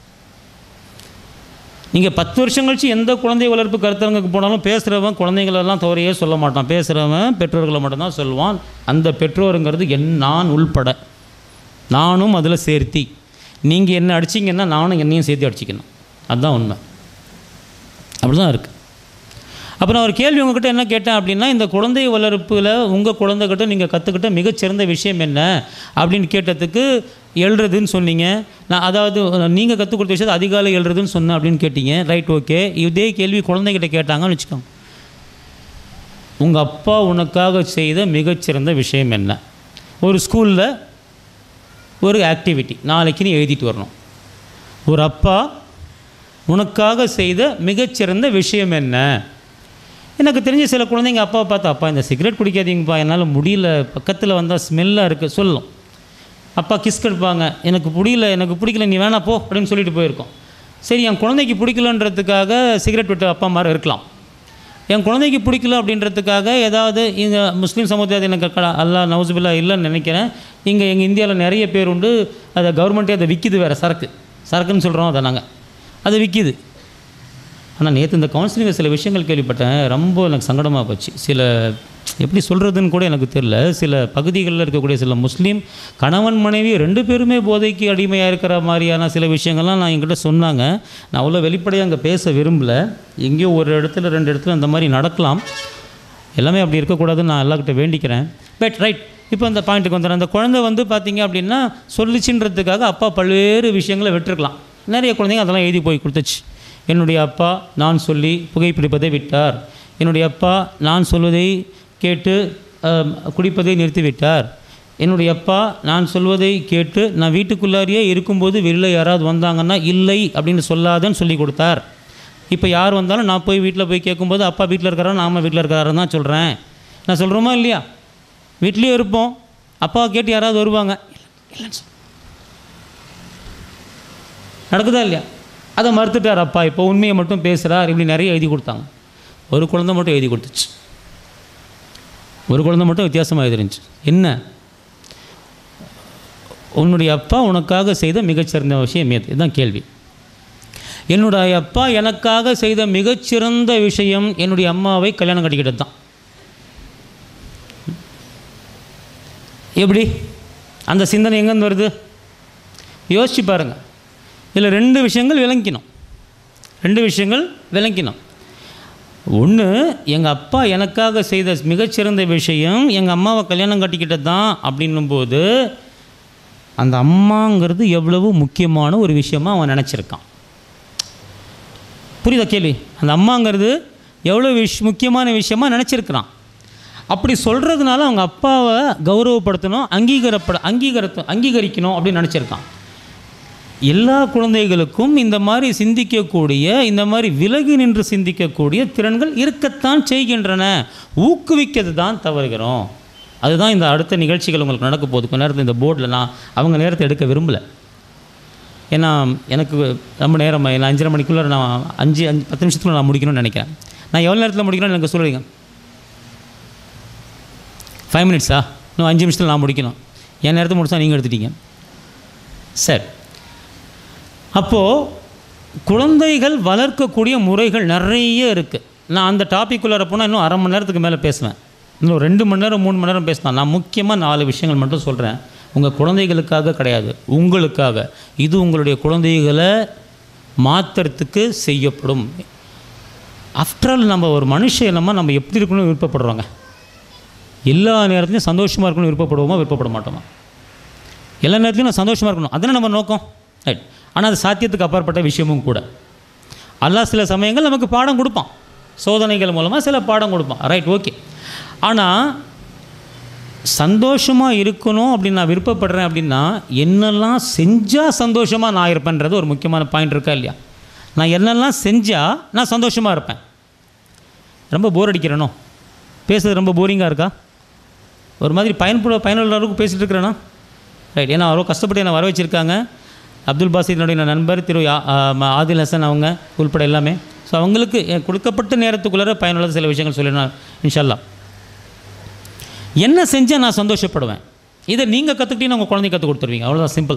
A: நீங்கள் பத்து வருஷம் கழிச்சு எந்த குழந்தை வளர்ப்பு கருத்தரங்குக்கு போனாலும் பேசுகிறவன் குழந்தைங்களெல்லாம் தவறையே சொல்ல மாட்டான் பேசுகிறவன் பெற்றோர்களை மட்டும்தான் சொல்லுவான் அந்த பெற்றோருங்கிறது என் நான் உள்பட நானும் அதில் சேர்த்தி நீங்கள் என்ன அடிச்சிங்கன்னா நானும் என்னையும் சேர்த்து அடிச்சிக்கணும் அதுதான் உண்மை அப்படி தான் இருக்குது அப்புறம் ஒரு கேள்வி உங்ககிட்ட என்ன கேட்டேன் அப்படின்னா இந்த குழந்தை வளர்ப்பில் உங்கள் குழந்தைகிட்ட நீங்கள் கற்றுக்கிட்ட மிகச்சிறந்த விஷயம் என்ன அப்படின்னு கேட்டதுக்கு எழுறதுன்னு சொன்னீங்க நான் அதாவது நீங்கள் கற்றுக் கொடுத்த விஷயத்தை அதிகாலை எழுறதுன்னு சொன்னேன் அப்படின்னு கேட்டீங்க ரைட் ஓகே இதே கேள்வி குழந்தைகிட்ட கேட்டாங்கன்னு வச்சுக்கோங்க உங்கள் அப்பா உனக்காக செய்த மிகச்சிறந்த விஷயம் என்ன ஒரு ஸ்கூலில் ஒரு ஆக்டிவிட்டி நாளைக்கு நீ எழுதிட்டு வரணும் ஒரு அப்பா உனக்காக செய்த மிகச்சிறந்த விஷயம் என்ன எனக்கு தெரிஞ்ச சில குழந்தைங்க அப்பா பார்த்து அப்பா இந்த சிகரெட் குடிக்காதீங்கப்பா என்னால் முடியல பக்கத்தில் வந்தால் ஸ்மெல்லாக இருக்குது சொல்லும் அப்பா கிஸ் கெடுப்பாங்க எனக்கு பிடிக்கல எனக்கு பிடிக்கல நீ வேணா போ அப்படின்னு சொல்லிட்டு போயிருக்கோம் சரி என் குழந்தைக்கு பிடிக்கலன்றதுக்காக சிகரெட் விட்டு அப்பா மாதிரி இருக்கலாம் என் குழந்தைக்கு பிடிக்கல அப்படின்றதுக்காக ஏதாவது இங்கே முஸ்லீம் சமுதாயத்தை எனக்கு க- அல்லாஹ் நவுசுபில்லா இல்லைன்னு நினைக்கிறேன் இங்கே எங்கள் இந்தியாவில் நிறைய பேர் உண்டு அதை கவர்மெண்ட்டே அதை விற்கிது வேறு சரக்கு சரக்குன்னு சொல்கிறோம் அதை நாங்கள் அது விற்கிது ஆனால் நேற்று இந்த கவுன்சிலிங்கில் சில விஷயங்கள் கேள்விப்பட்டேன் ரொம்ப எனக்கு சங்கடமாக போச்சு சில எப்படி சொல்கிறதுன்னு கூட எனக்கு தெரியல சில பகுதிகளில் இருக்கக்கூடிய சில முஸ்லீம் கணவன் மனைவி ரெண்டு பேருமே போதைக்கு அடிமையாக இருக்கிற மாதிரியான சில விஷயங்கள்லாம் நான் என்கிட்ட சொன்னாங்க நான் அவ்வளோ வெளிப்படையாக அங்கே பேச விரும்பல எங்கேயோ ஒரு இடத்துல ரெண்டு இடத்துல அந்த மாதிரி நடக்கலாம் எல்லாமே அப்படி இருக்கக்கூடாதுன்னு நான் எல்லாக்கிட்ட வேண்டிக்கிறேன் பட் ரைட் இப்போ அந்த பாயிண்ட்டுக்கு வந்துடுறேன் அந்த குழந்தை வந்து பார்த்தீங்க அப்படின்னா சொல்லிச்சுன்றதுக்காக அப்பா பல்வேறு விஷயங்களை விட்டுருக்கலாம் நிறைய குழந்தைங்க அதெல்லாம் எழுதி போய் கொடுத்துச்சு என்னுடைய அப்பா நான் சொல்லி புகைப்பிடிப்பதை விட்டார் என்னுடைய அப்பா நான் சொல்வதை கேட்டு ஆம், குடிப்பதை நிறுத்திவிட்டார் என்னுடைய அப்பா நான் சொல்வதை கேட்டு நான் வீட்டுக்குள்ளாரியே இருக்கும்போது வெளியில் யாராவது வந்தாங்கன்னா இல்லை அப்படின்னு சொல்லாதன்னு சொல்லி கொடுத்தார் இப்போ யார் வந்தாலும் நான் போய் வீட்டில் போய் கேட்கும்போது அப்பா வீட்டில் இருக்கிறாரா நாம வீட்டில் இருக்கிறாருன்னு தான் சொல்கிறேன் நான் சொல்கிறோமா இல்லையா வீட்லேயே இருப்போம் அப்பாவை கேட்டு யாராவது வருவாங்க இல்லை இல்லைன்னு சொல் நடக்குதா இல்லையா அதை மறுத்துட்டார் அப்பா இப்போ உண்மையை மட்டும் பேசுகிறார் இப்படி நிறைய எழுதி கொடுத்தாங்க ஒரு குழந்தை மட்டும் எழுதி கொடுத்துச்சு ஒரு குழந்தை மட்டும் வித்தியாசமாக எழுதிருந்துச்சு என்ன உன்னுடைய அப்பா உனக்காக செய்த மிகச்சிறந்த விஷயம் எது இதுதான் கேள்வி என்னுடைய அப்பா எனக்காக செய்த மிகச்சிறந்த விஷயம் என்னுடைய அம்மாவை கல்யாணம் கட்டிக்கிட்டது தான் எப்படி அந்த சிந்தனை எங்கேருந்து வருது யோசிச்சு பாருங்கள் இதில் ரெண்டு விஷயங்கள் விளங்கிக்கணும் ரெண்டு விஷயங்கள் விளங்கிக்கணும் ஒன்று எங்கள் அப்பா எனக்காக செய்த மிகச்சிறந்த விஷயம் எங்கள் அம்மாவை கல்யாணம் கட்டிக்கிட்டது தான் அப்படின்னும்போது அந்த அம்மாங்கிறது எவ்வளவு முக்கியமான ஒரு விஷயமா அவன் நினச்சிருக்கான் புரியுதா கேள்வி அந்த அம்மாங்கிறது எவ்வளோ விஷ் முக்கியமான விஷயமா நினச்சிருக்கிறான் அப்படி சொல்கிறதுனால அவங்க அப்பாவை கௌரவப்படுத்தணும் அங்கீகாரப்பட அங்கீகரத்து அங்கீகரிக்கணும் அப்படின்னு நினச்சிருக்கான் எல்லா குழந்தைகளுக்கும் இந்த மாதிரி சிந்திக்கக்கூடிய இந்த மாதிரி விலகி நின்று சிந்திக்கக்கூடிய திறன்கள் இருக்கத்தான் செய்கின்றன ஊக்குவிக்கிறது தான் தவறுகிறோம் அதுதான் இந்த அடுத்த நிகழ்ச்சிகள் உங்களுக்கு நடக்க போகுது கொஞ்ச நேரத்தில் இந்த போர்டில் நான் அவங்க நேரத்தை எடுக்க விரும்பலை ஏன்னா எனக்கு ரொம்ப நேரம் நான் அஞ்சரை மணிக்குள்ளே நான் அஞ்சு அஞ்சு பத்து நிமிஷத்துக்குள்ள நான் முடிக்கணும்னு நினைக்கிறேன் நான் எவ்வளோ நேரத்தில் முடிக்கணும்னு எனக்கு சொல்லுவீங்க ஃபைவ் மினிட்ஸா இன்னும் அஞ்சு நிமிஷத்தில் நான் முடிக்கணும் என் நேரத்தை முடிச்சா நீங்கள் எடுத்துட்டீங்க சரி அப்போது குழந்தைகள் வளர்க்கக்கூடிய முறைகள் நிறைய இருக்குது நான் அந்த டாபிக் உள்ளார போனால் இன்னும் அரை மணி நேரத்துக்கு மேலே பேசுவேன் இன்னும் ரெண்டு மணி நேரம் மூணு மணி நேரம் பேசலாம் நான் முக்கியமாக நாலு விஷயங்கள் மட்டும் சொல்கிறேன் உங்கள் குழந்தைகளுக்காக கிடையாது உங்களுக்காக இது உங்களுடைய குழந்தைகளை மாற்றுறதுக்கு செய்யப்படும் ஆஃப்டர் ஆல் நம்ம ஒரு மனுஷ இனமாக நம்ம எப்படி இருக்கணும்னு விருப்பப்படுறோங்க எல்லா நேரத்துலையும் சந்தோஷமாக இருக்கணும்னு விருப்பப்படுவோமா விருப்பப்பட மாட்டோமா எல்லா நேரத்துலையும் நான் சந்தோஷமாக இருக்கணும் அதுதானே நம்ம நோக்கம் ரைட் ஆனால் அது சாத்தியத்துக்கு அப்பாற்பட்ட விஷயமும் கூட அல்லாஹ் சில சமயங்கள் நமக்கு பாடம் கொடுப்பான் சோதனைகள் மூலமாக சில பாடம் கொடுப்பான் ரைட் ஓகே ஆனால் சந்தோஷமாக இருக்கணும் அப்படின்னு நான் விருப்பப்படுறேன் அப்படின்னா என்னெல்லாம் செஞ்சால் சந்தோஷமாக நான் இருப்பேன்றது ஒரு முக்கியமான பாயிண்ட் இருக்கா இல்லையா நான் என்னெல்லாம் செஞ்சால் நான் சந்தோஷமாக இருப்பேன் ரொம்ப போர் அடிக்கிறேனோ பேசுறது ரொம்ப போரிங்காக இருக்கா ஒரு மாதிரி பயன்பட பயனுள்ள அளவுக்கு பேசிகிட்டு இருக்கிறேன்னா ரைட் ஏன்னா அவ்வளோ கஷ்டப்பட்டு என்னை வர வச்சுருக்காங்க அப்துல் பாசித்தினுடைய நண்பர் திரு யா- ஆ, ம- ஆதில் ஹசன் அவங்க உள்பட எல்லாமே ஸோ அவங்களுக்கு எ- கொடுக்கப்பட்ட நேரத்துக்குள்ளார பயனுள்ள சில விஷயங்கள் சொல்லிடணும் இன்ஷல்லா என்ன செஞ்சால் நான் சந்தோஷப்படுவேன் இதை நீங்கள் கற்றுக்கிட்டீங்கன்னா உங்கள் குழந்தை கற்றுக் கொடுத்துருவீங்க அவ்வளோதான் சிம்பிள்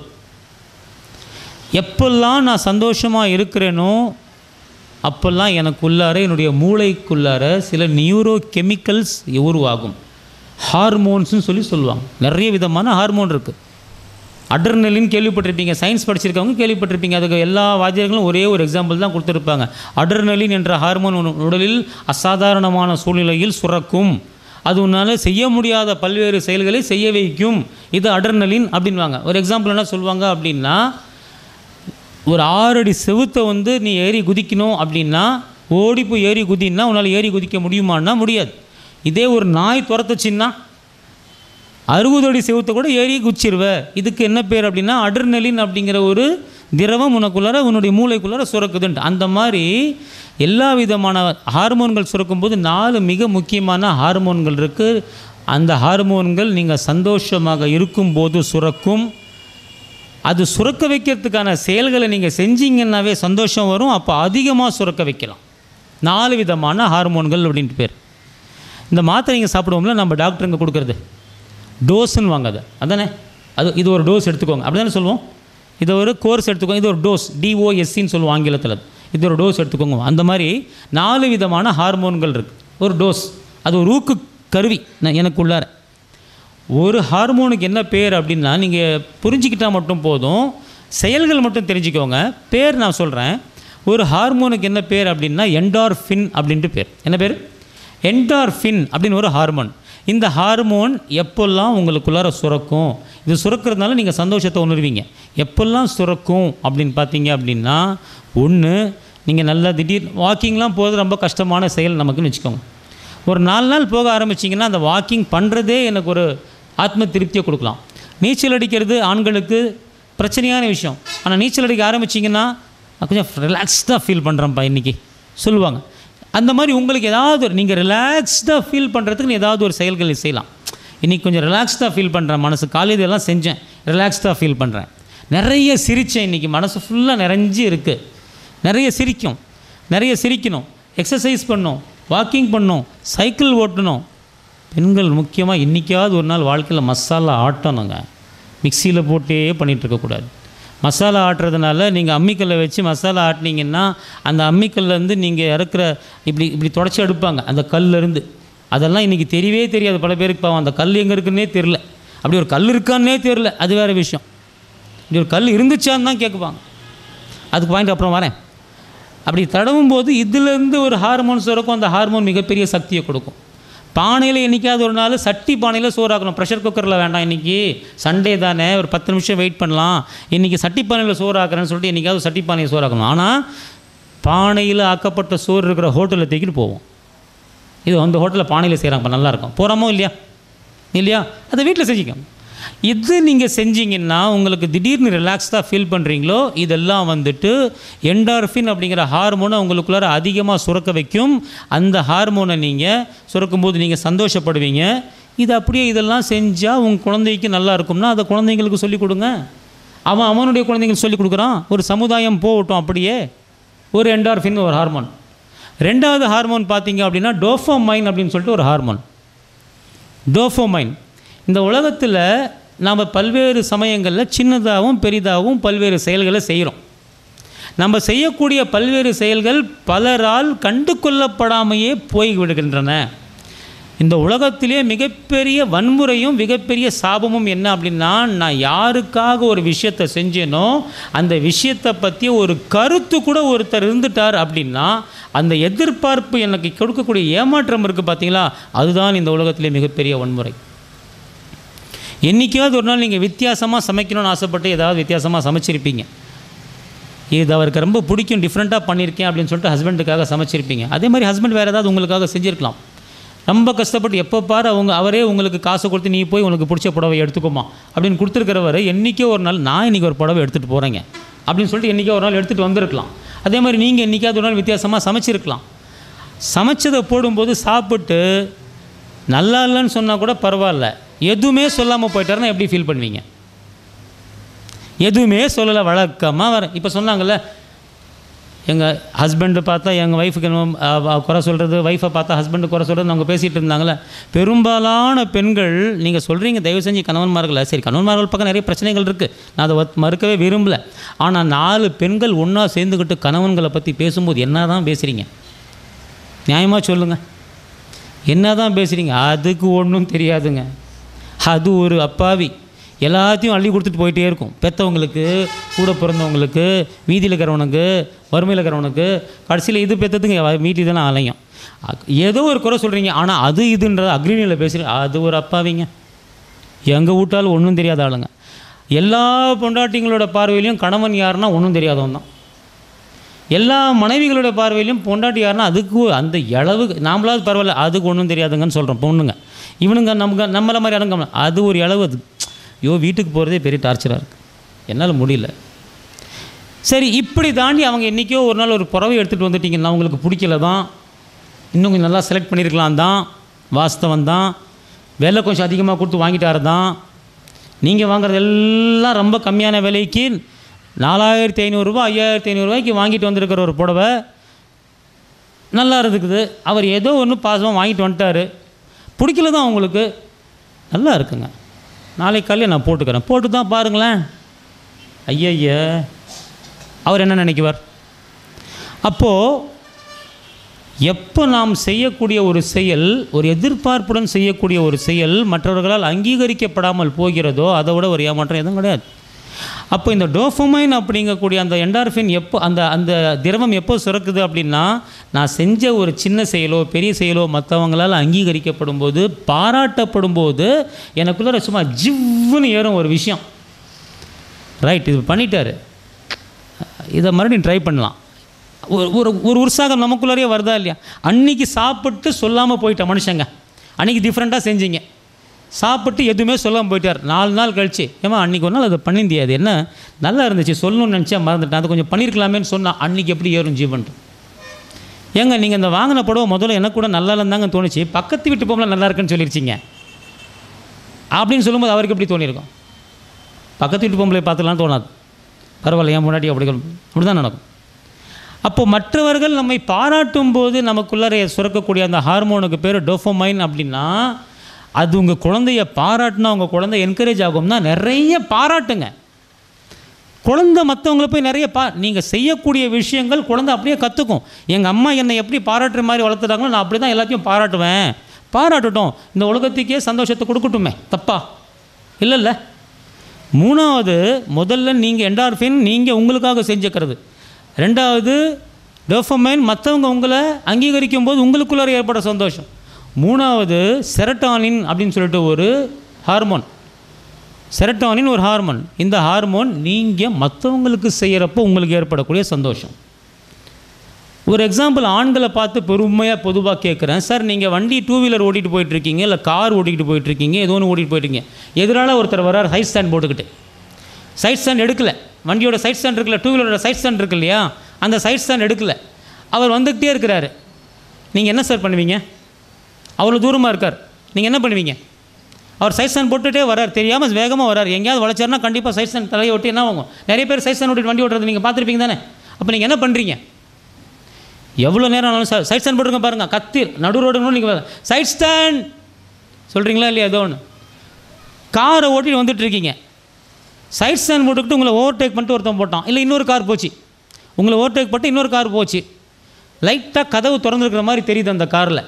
A: எப்பெல்லாம் நான் சந்தோஷமாக இருக்கிறேனோ அப்போல்லாம் எனக்குள்ளார என்னுடைய மூளைக்குள்ளார சில நியூரோ கெமிக்கல்ஸ் உருவாகும் ஹார்மோன்ஸ்னு சொல்லி சொல்லுவாங்க நிறைய விதமான ஹார்மோன் இருக்குது அட்ரனலின் கேள்விப்பட்டிருப்பீங்க சயின்ஸ் படிச்சிருக்கவங்க கேள்விப்பட்டிருப்பீங்க அதுக்கு எல்லா வாத்தியர்களும் ஒரே ஒரு எக்ஸாம்பிள் தான் கொடுத்துருப்பாங்க அட்ரனலின் என்ற ஹார்மோன் உன் உடலில் அசாதாரணமான சூழ்நிலையில் சுரக்கும் அது உன்னால் செய்ய முடியாத பல்வேறு செயல்களை செய்ய வைக்கும் இது அட்ரனலின் அப்படின்வாங்க ஒரு எக்ஸாம்பிள் என்ன சொல்லுவாங்க அப்படின்னா ஒரு ஆறடி செவுத்தை வந்து நீ ஏறி குதிக்கணும் அப்படின்னா ஓடி போய் ஏறி குதின்னா உன்னால் ஏறி குதிக்க முடியுமான்னா முடியாது இதே ஒரு நாய் துரத்துச்சின்னா அறுபது அடி செவுத்தை கூட ஏறி குச்சிருவ இதுக்கு என்ன பேர் அப்படின்னா அட்ரினலின் அப்படிங்கிற ஒரு திரவம் உனக்குள்ளார உன்னுடைய மூளைக்குள்ளார சுரக்குதுன்ட்டு அந்த மாதிரி எல்லா விதமான ஹார்மோன்கள் சுரக்கும்போது நாலு மிக முக்கியமான ஹார்மோன்கள் இருக்குது அந்த ஹார்மோன்கள் நீங்கள் சந்தோஷமாக இருக்கும்போது சுரக்கும் அது சுரக்க வைக்கிறதுக்கான செயல்களை நீங்கள் செஞ்சீங்கன்னாவே சந்தோஷம் வரும் அப்போ அதிகமாக சுரக்க வைக்கலாம் நாலு விதமான ஹார்மோன்கள் அப்படின்ட்டு பேர் இந்த மாத்திரை நீங்கள் சாப்பிடுவோம்ல நம்ம டாக்டருங்க கொடுக்குறது டோஸ்ன்னு வாங்க அதை அதானே அது இது ஒரு டோஸ் எடுத்துக்கோங்க அப்படி தானே சொல்லுவோம் இது ஒரு கோர்ஸ் எடுத்துக்கோங்க இது ஒரு டோஸ் டிஓஎஸ்சின்னு சொல்லுவோம் ஆங்கிலத்தில் இது ஒரு டோஸ் எடுத்துக்கோங்க அந்த மாதிரி நாலு விதமான ஹார்மோன்கள் இருக்குது ஒரு டோஸ் அது ஒரு ஊக்கு கருவி நான் எனக்கு உள்ளார ஒரு ஹார்மோனுக்கு என்ன பேர் அப்படின்னா நீங்கள் புரிஞ்சிக்கிட்டா மட்டும் போதும் செயல்கள் மட்டும் தெரிஞ்சுக்கோங்க பேர் நான் சொல்கிறேன் ஒரு ஹார்மோனுக்கு என்ன பேர் அப்படின்னா என்டார்ஃபின் அப்படின்ட்டு பேர் என்ன பேர் என்டார்ஃபின் அப்படின்னு ஒரு ஹார்மோன் இந்த ஹார்மோன் எப்போல்லாம் உங்களுக்குள்ளார சுரக்கும் இது சுரக்கிறதுனால நீங்கள் சந்தோஷத்தை உணர்வீங்க எப்போல்லாம் சுரக்கும் அப்படின்னு பார்த்தீங்க அப்படின்னா ஒன்று நீங்கள் நல்லா திடீர் வாக்கிங்லாம் போகிறது ரொம்ப கஷ்டமான செயல் நமக்குன்னு வச்சுக்கோங்க ஒரு நாலு நாள் போக ஆரம்பிச்சிங்கன்னா அந்த வாக்கிங் பண்ணுறதே எனக்கு ஒரு ஆத்ம திருப்தியை கொடுக்கலாம் நீச்சல் அடிக்கிறது ஆண்களுக்கு பிரச்சனையான விஷயம் ஆனால் நீச்சல் அடிக்க ஆரம்பிச்சிங்கன்னா நான் கொஞ்சம் ரிலாக்ஸ்டாக ஃபீல் பண்ணுறேன்ப்பா இன்றைக்கி சொல்லுவாங்க அந்த மாதிரி உங்களுக்கு ஏதாவது ஒரு நீங்கள் ரிலாக்ஸ்டாக ஃபீல் பண்ணுறதுக்கு நீ ஏதாவது ஒரு செயல்களை செய்யலாம் இன்றைக்கி கொஞ்சம் ரிலாக்ஸ்டாக ஃபீல் பண்ணுறேன் மனசு காலையில் எல்லாம் செஞ்சேன் ரிலாக்ஸ்டாக ஃபீல் பண்ணுறேன் நிறைய சிரித்தேன் இன்றைக்கி மனசு ஃபுல்லாக நிறைஞ்சு இருக்குது நிறைய சிரிக்கும் நிறைய சிரிக்கணும் எக்ஸசைஸ் பண்ணணும் வாக்கிங் பண்ணணும் சைக்கிள் ஓட்டணும் பெண்கள் முக்கியமாக இன்றைக்காவது ஒரு நாள் வாழ்க்கையில் மசாலா ஆட்டணுங்க மிக்சியில் போட்டே பண்ணிகிட்டு இருக்கக்கூடாது மசாலா ஆட்டுறதுனால நீங்கள் அம்மிக்கல்லை வச்சு மசாலா ஆட்டினீங்கன்னா அந்த அம்மிக்கல்லேருந்து நீங்கள் இறக்குற இப்படி இப்படி தொடச்சி எடுப்பாங்க அந்த கல்லேருந்து அதெல்லாம் இன்றைக்கி தெரியவே தெரியாது பல பேருக்கு பாவம் அந்த கல் எங்கே இருக்குன்னே தெரில அப்படி ஒரு கல் இருக்கான்னே தெரில அது வேறு விஷயம் இப்படி ஒரு கல் இருந்துச்சான்னு தான் கேட்குவாங்க அதுக்கு பாயிண்ட் அப்புறம் வரேன் அப்படி தடவும் போது இதுலேருந்து ஒரு ஹார்மோன் சுரக்கும் அந்த ஹார்மோன் மிகப்பெரிய சக்தியை கொடுக்கும் பானையில் என்றைக்காவது ஒரு நாள் சட்டி பானையில் சோறாக்கணும் ப்ரெஷர் குக்கரில் வேண்டாம் இன்றைக்கி சண்டே தானே ஒரு பத்து நிமிஷம் வெயிட் பண்ணலாம் இன்றைக்கி சட்டி பானையில் சோறு ஆக்குறேன்னு சொல்லிட்டு என்றைக்காவது சட்டி பானையை சோறாக்கணும் ஆனால் பானையில் ஆக்கப்பட்ட சோறு இருக்கிற ஹோட்டலில் தூக்கிட்டு போவோம் இது அந்த ஹோட்டலில் பானையில் செய்கிறாங்க நல்லாயிருக்கும் போகிறோமோ இல்லையா இல்லையா அதை வீட்டில் செஞ்சுக்கோங்க இது நீங்கள் செஞ்சீங்கன்னா உங்களுக்கு திடீர்னு ரிலாக்ஸ்டாக ஃபீல் பண்ணுறீங்களோ இதெல்லாம் வந்துட்டு என்டார்ஃபின் அப்படிங்கிற ஹார்மோனை உங்களுக்குள்ளார அதிகமாக சுரக்க வைக்கும் அந்த ஹார்மோனை நீங்கள் சுரக்கும்போது நீங்கள் சந்தோஷப்படுவீங்க இது அப்படியே இதெல்லாம் செஞ்சால் உங்கள் குழந்தைக்கு நல்லா இருக்கும்னா அதை குழந்தைங்களுக்கு சொல்லிக் கொடுங்க அவன் அவனுடைய குழந்தைங்களுக்கு சொல்லிக் கொடுக்குறான் ஒரு சமுதாயம் போகட்டும் அப்படியே ஒரு என்டார்ஃபின் ஒரு ஹார்மோன் ரெண்டாவது ஹார்மோன் பார்த்தீங்க அப்படின்னா டோஃபோமைன் அப்படின்னு சொல்லிட்டு ஒரு ஹார்மோன் டோஃபோமைன் இந்த உலகத்தில் நாம் பல்வேறு சமயங்களில் சின்னதாகவும் பெரிதாகவும் பல்வேறு செயல்களை செய்கிறோம் நம்ம செய்யக்கூடிய பல்வேறு செயல்கள் பலரால் கண்டு கொள்ளப்படாமையே போய் விடுகின்றன இந்த உலகத்திலே மிகப்பெரிய வன்முறையும் மிகப்பெரிய சாபமும் என்ன அப்படின்னா நான் யாருக்காக ஒரு விஷயத்தை செஞ்சேனோ அந்த விஷயத்தை பற்றி ஒரு கருத்து கூட ஒருத்தர் இருந்துட்டார் அப்படின்னா அந்த எதிர்பார்ப்பு எனக்கு கொடுக்கக்கூடிய ஏமாற்றம் இருக்குது பார்த்தீங்களா அதுதான் இந்த உலகத்திலே மிகப்பெரிய வன்முறை என்றைக்காவது ஒரு நாள் நீங்கள் வித்தியாசமாக சமைக்கணும்னு ஆசைப்பட்டு ஏதாவது வித்தியாசமாக சமைச்சிருப்பீங்க இது அவருக்கு ரொம்ப பிடிக்கும் டிஃப்ரெண்ட்டாக பண்ணியிருக்கேன் அப்படின்னு சொல்லிட்டு ஹஸ்பண்டுக்காக சமைச்சிருப்பீங்க அதே மாதிரி ஹஸ்பண்ட் வேறு ஏதாவது உங்களுக்காக செஞ்சுருக்கலாம் ரொம்ப கஷ்டப்பட்டு எப்போ பாரு அவங்க அவரே உங்களுக்கு காசு கொடுத்து நீ போய் உனக்கு பிடிச்ச புடவை எடுத்துக்கோமா அப்படின்னு கொடுத்துருக்கிறவர் என்றைக்கோ ஒரு நாள் நான் இன்றைக்கி ஒரு புடவை எடுத்துகிட்டு போகிறேங்க அப்படின்னு சொல்லிட்டு என்றைக்கோ ஒரு நாள் எடுத்துகிட்டு வந்திருக்கலாம் அதே மாதிரி நீங்கள் என்றைக்காவது ஒரு நாள் வித்தியாசமாக சமைச்சிருக்கலாம் சமைச்சதை போடும்போது சாப்பிட்டு நல்லா இல்லைன்னு சொன்னால் கூட பரவாயில்ல எதுவுமே சொல்லாமல் போயிட்டாருன்னா எப்படி ஃபீல் பண்ணுவீங்க எதுவுமே சொல்லலை வழக்கமாக வர இப்போ சொன்னாங்கல்ல எங்கள் ஹஸ்பண்டு பார்த்தா எங்கள் ஒய்ஃபுக்கு என்னமோ, அஹ், அஹ், குறை சொல்கிறது ஒய்ஃபை பார்த்தா ஹஸ்பண்டு குறை சொல்கிறது அவங்க பேசிகிட்டு இருந்தாங்களே பெரும்பாலான பெண்கள் நீங்கள் சொல்கிறீங்க தயவு செஞ்சு கணவன்மார்களை சரி கணவன்மார்கள் பக்கம் நிறைய பிரச்சனைகள் இருக்குது நான் அதை ஒத்- மறுக்கவே விரும்பல ஆனால் நாலு பெண்கள் ஒன்றா சேர்ந்துக்கிட்டு கணவன்களை பற்றி பேசும்போது என்ன தான் பேசுகிறீங்க நியாயமாக சொல்லுங்கள் என்ன தான் பேசுகிறீங்க அதுக்கு ஒன்றும் தெரியாதுங்க அது ஒரு அப்பாவி எல்லாத்தையும் அள்ளி கொடுத்துட்டு போயிட்டே இருக்கும் பெற்றவங்களுக்கு கூட பிறந்தவங்களுக்கு வீதியில் இருக்கிறவனுக்கு வறுமையில் இருக்கிறவனுக்கு கடைசியில் இது பெற்றதுங்க வீட்டில் தானே அலையும் அ- ஏதோ ஒரு குறை சொல்கிறீங்க ஆனால் அது இதுன்ற அக்ரிணியில் பேசுகிறீங்க அது ஒரு அப்பாவிங்க எங்கள் வீட்டால் ஒன்றும் தெரியாத ஆளுங்க எல்லா பொண்டாட்டிங்களோட பார்வையிலையும் கணவன் யாருன்னா ஒன்றும் தெரியாதவன் தான் எல்லா மனைவிகளோட பார்வையிலும் பொண்டாட்டி யாருன்னா அதுக்கு அந்த இளவுக்கு நாமளாவது பரவாயில்ல அதுக்கு ஒன்றும் தெரியாதுங்கன்னு சொல்கிறோம் பொண்ணுங்க இவனுங்க நமக்கு நம்மள மாதிரி அடங்க அது ஒரு இளவு அது ஐயோ வீட்டுக்கு போகிறதே பெரிய டார்ச்சராக இருக்குது என்னால் முடியல சரி இப்படி தாண்டி அவங்க என்றைக்கோ ஒரு நாள் ஒரு புறவை எடுத்துகிட்டு வந்துட்டீங்கன்னா அவங்களுக்கு பிடிக்கல தான் இன்னும் கொஞ்சம் நல்லா செலக்ட் பண்ணியிருக்கலாம் தான் வாஸ்தவம் தான் விலை கொஞ்சம் அதிகமாக கொடுத்து வாங்கிட்டாரு தான் நீங்கள் வாங்குறது எல்லாம் ரொம்ப கம்மியான விலைக்கு நாலாயிரத்தி ஐநூறுரூவா ஐயாயிரத்தி ஐநூறுரூவாய்க்கு வாங்கிட்டு வந்திருக்கிற ஒரு புடவை நல்லா இருக்குது அவர் ஏதோ ஒன்று பாசமாக வாங்கிட்டு வந்துட்டார் பிடிக்கல தான் உங்களுக்கு நல்லா இருக்குங்க நாளைக்கு காலையில் நான் போட்டுக்கிறேன் போட்டு தான் பாருங்களேன் ஐயய்ய அவர் என்ன நினைக்குவார் அப்போது எப்போ நாம் செய்யக்கூடிய ஒரு செயல் ஒரு எதிர்பார்ப்புடன் செய்யக்கூடிய ஒரு செயல் மற்றவர்களால் அங்கீகரிக்கப்படாமல் போகிறதோ அதை விட ஒரு ஏமாற்றம் எதுவும் கிடையாது அப்போ இந்த டோஃபமைன் அப்படிங்கக்கூடிய அந்த என்டார்ஃபின் எப்போ அந்த அந்த திரவம் எப்போ சுரக்குது அப்படின்னா நான் செஞ்ச ஒரு சின்ன செயலோ பெரிய செயலோ மற்றவங்களால் அங்கீகரிக்கப்படும் போது பாராட்டப்படும் போது எனக்குள்ள சும்மா ஜிவ்வுன்னு ஏறும் ஒரு விஷயம் ரைட் இது பண்ணிட்டாரு இதை மறுபடியும் ட்ரை பண்ணலாம் ஒரு ஒரு ஒரு உற்சாகம் நமக்குள்ளாரே வருதா இல்லையா அன்னைக்கு சாப்பிட்டு சொல்லாமல் போயிட்ட மனுஷங்க அன்றைக்கி டிஃப்ரெண்ட்டாக செஞ்சீங்க சாப்பிட்டு எதுவுமே சொல்லாமல் போயிட்டார் நாலு நாள் கழிச்சு ஏமா அன்றைக்கி ஒரு நாள் அதை பண்ணியிருந்தியா அது என்ன நல்லா இருந்துச்சு சொல்லணும்னு நினச்சேன் மறந்துட்டேன் அதை கொஞ்சம் பண்ணியிருக்கலாமேன்னு சொன்னால் அன்றைக்கி எப்படி ஏறும் ஜீவன் ஏங்க நீங்கள் இந்த வாங்கின புடவை முதல்ல எனக்கு கூட நல்லா இருந்தாங்க தோணுச்சு பக்கத்து வீட்டு பொம்பளை நல்லா இருக்குன்னு சொல்லிருச்சிங்க அப்படின்னு சொல்லும்போது அவருக்கு எப்படி தோணியிருக்கும் பக்கத்து வீட்டு பொம்பளை பார்த்துலாம் தோணாது பரவாயில்ல என் முன்னாடி அப்படி அப்படி தான் நடக்கும் அப்போ மற்றவர்கள் நம்மை பாராட்டும் போது நமக்குள்ளார சுரக்கக்கூடிய அந்த ஹார்மோனுக்கு பேர் டோஃபோமைன் அப்படின்னா அது உங்கள் குழந்தைய பாராட்டினா உங்கள் குழந்தை என்கரேஜ் ஆகும்னா நிறைய பாராட்டுங்க குழந்தை மற்றவங்கள போய் நிறைய பா நீங்கள் செய்யக்கூடிய விஷயங்கள் குழந்தை அப்படியே கற்றுக்கும் எங்கள் அம்மா என்னை எப்படி பாராட்டுற மாதிரி வளர்த்துட்டாங்களோ நான் அப்படி தான் எல்லாத்தையும் பாராட்டுவேன் பாராட்டட்டும் இந்த உலகத்துக்கே சந்தோஷத்தை கொடுக்கட்டுமே தப்பா இல்லைல்ல மூணாவது முதல்ல நீங்கள் என்டார்ஃபின் நீங்கள் உங்களுக்காக செஞ்சுக்கிறது ரெண்டாவது டோஃபமைன் மற்றவங்க உங்களை அங்கீகரிக்கும் போது உங்களுக்குள்ளார ஏற்பட சந்தோஷம் மூணாவது செரட்டானின் அப்படின்னு சொல்லிட்டு ஒரு ஹார்மோன் செரட்டானின் ஒரு ஹார்மோன் இந்த ஹார்மோன் நீங்கள் மற்றவங்களுக்கு செய்கிறப்போ உங்களுக்கு ஏற்படக்கூடிய சந்தோஷம் ஒரு எக்ஸாம்பிள் ஆண்களை பார்த்து பெருமையாக பொதுவாக கேட்குறேன் சார் நீங்கள் வண்டி டூ வீலர் ஓட்டிகிட்டு போயிட்டுருக்கீங்க இல்லை கார் ஓட்டிகிட்டு போயிட்டுருக்கீங்க ஏதோ ஒன்று ஓட்டிகிட்டு போயிட்டுருக்கீங்க எதிரால ஒருத்தர் வரார் சைட் ஸ்டாண்ட் போட்டுக்கிட்டு சைட் ஸ்டாண்ட் எடுக்கலை வண்டியோட சைட் ஸ்டாண்ட் இருக்குல்ல டூ வீலரோட சைட் ஸ்டாண்ட் இருக்கு இல்லையா அந்த சைட் ஸ்டாண்ட் எடுக்கலை அவர் வந்துக்கிட்டே இருக்கிறாரு நீங்கள் என்ன சார் பண்ணுவீங்க அவ்வளோ தூரமாக இருக்கார் நீங்கள் என்ன பண்ணுவீங்க அவர் சைட் ஸ்டாண்ட் போட்டுகிட்டே வரார் தெரியாமல் வேகமாக வரார் எங்கேயாவது வளைச்சாருன்னா கண்டிப்பாக சைட் ஸ்டாண்ட் தலையை ஒட்டி என்ன ஆகும் நிறைய பேர் சைட் ஸ்டாண்ட் ஓட்டிட்டு வண்டி ஓட்டுறது நீங்கள் பார்த்துருப்பீங்க தானே அப்போ நீங்கள் என்ன பண்ணுறீங்க எவ்வளோ நேரம் ஆனாலும் சார் சைட் ஸ்டாண்ட் போட்டுருங்க பாருங்கள் கத்தி நடு ரோடுன்னு நீங்கள் சைட் ஸ்டாண்ட் சொல்கிறீங்களா இல்லையா ஏதோ ஒன்று காரை ஓட்டிட்டு வந்துட்டு இருக்கீங்க சைட் ஸ்டாண்ட் போட்டுக்கிட்டு உங்களை ஓவர்டேக் பண்ணிட்டு ஒருத்தன் போட்டான் இல்லை இன்னொரு கார் போச்சு உங்களை ஓவர்டேக் பண்ணிட்டு இன்னொரு கார் போச்சு லைட்டாக கதவு திறந்துருக்கிற மாதிரி தெரியுது அந்த காரில்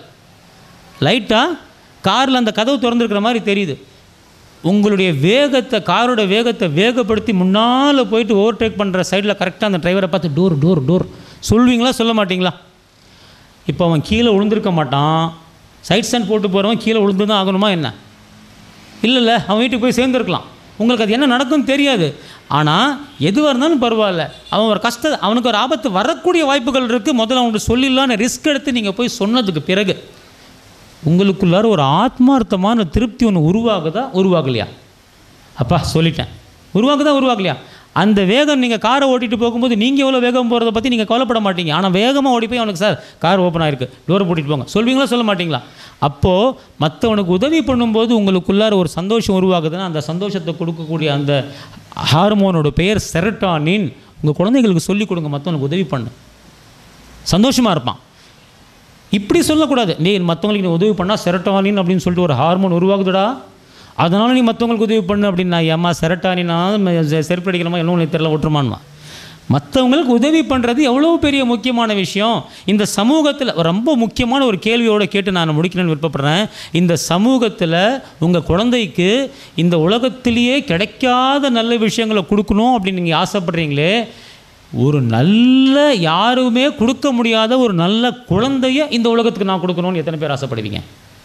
A: லைட்டாக காரில் அந்த கதவு திறந்துருக்கிற மாதிரி தெரியுது உங்களுடைய வேகத்தை காரோட வேகத்தை வேகப்படுத்தி முன்னால் போயிட்டு ஓவர்டேக் பண்ணுற சைடில் கரெக்டாக அந்த டிரைவரை பார்த்து டோர் டோர் டோர் சொல்வீங்களா சொல்ல மாட்டீங்களா இப்போ அவன் கீழே விழுந்திருக்க மாட்டான் சைட் ஸ்டாண்ட் போட்டு போகிறவன் கீழே விழுந்து தான் ஆகணுமா என்ன இல்லை இல்லை அவன் வீட்டுக்கு போய் சேர்ந்துருக்கலாம் உங்களுக்கு அது என்ன நடக்கும்னு தெரியாது ஆனால் எதுவாக இருந்தாலும் பரவாயில்ல அவன் ஒரு கஷ்ட அவனுக்கு ஒரு ஆபத்து வரக்கூடிய வாய்ப்புகள் இருக்குது முதல்ல அவனுக்கு சொல்லிடலான்னு ரிஸ்க் எடுத்து நீங்கள் போய் சொன்னதுக்கு பிறகு உங்களுக்குள்ளார ஒரு ஆத்மார்த்தமான திருப்தி ஒன்று உருவாகுதா உருவாகலையா அப்பா சொல்லிட்டேன் உருவாகுதா உருவாகலையா அந்த வேகம் நீங்கள் காரை ஓட்டிட்டு போகும்போது நீங்கள் எவ்வளோ வேகம் போகிறத பற்றி நீங்கள் கவலைப்பட மாட்டீங்க ஆனால் வேகமாக ஓடி போய் அவனுக்கு சார் கார் ஓப்பன் ஆயிருக்கு டோரை பூட்டிட்டு போங்க சொல்வீங்களா சொல்ல மாட்டீங்களா அப்போது மற்றவனுக்கு உதவி பண்ணும்போது உங்களுக்குள்ளார ஒரு சந்தோஷம் உருவாகுதுன்னா அந்த சந்தோஷத்தை கொடுக்கக்கூடிய அந்த ஹார்மோனோட பெயர் செரட்டானின் உங்கள் குழந்தைங்களுக்கு சொல்லிக் கொடுங்க மற்றவனுக்கு உதவி பண்ணு சந்தோஷமாக இருப்பான் இப்படி சொல்லக்கூடாது நீ மற்றவங்களுக்கு நீ உதவி பண்ணால் செரட்டானின் அப்படின்னு சொல்லிட்டு ஒரு ஹார்மோன் உருவாகுதுடா அதனால் நீ மற்றவங்களுக்கு உதவி பண்ணு அப்படின்னா ஏம்மா செரட்டானினா செருப்பு அடிக்கிறமா என்ன உனக்கு தெரியல விட்டுருமான்மா மற்றவங்களுக்கு உதவி பண்ணுறது எவ்வளோ பெரிய முக்கியமான விஷயம் இந்த சமூகத்தில் ரொம்ப முக்கியமான ஒரு கேள்வியோடு கேட்டு நான் முடிக்கணும்னு விருப்பப்படுறேன் இந்த சமூகத்தில் உங்கள் குழந்தைக்கு இந்த உலகத்திலேயே கிடைக்காத நல்ல விஷயங்களை கொடுக்கணும் அப்படின்னு நீங்கள் ஆசைப்படுறீங்களே ஒரு நல்ல யாருமே கொடுக்க முடியாத ஒரு நல்ல குழந்தைய இந்த உலகத்துக்கு நான் கொடுக்கணும்னு எத்தனை பேர் ஆசைப்படுவீங்க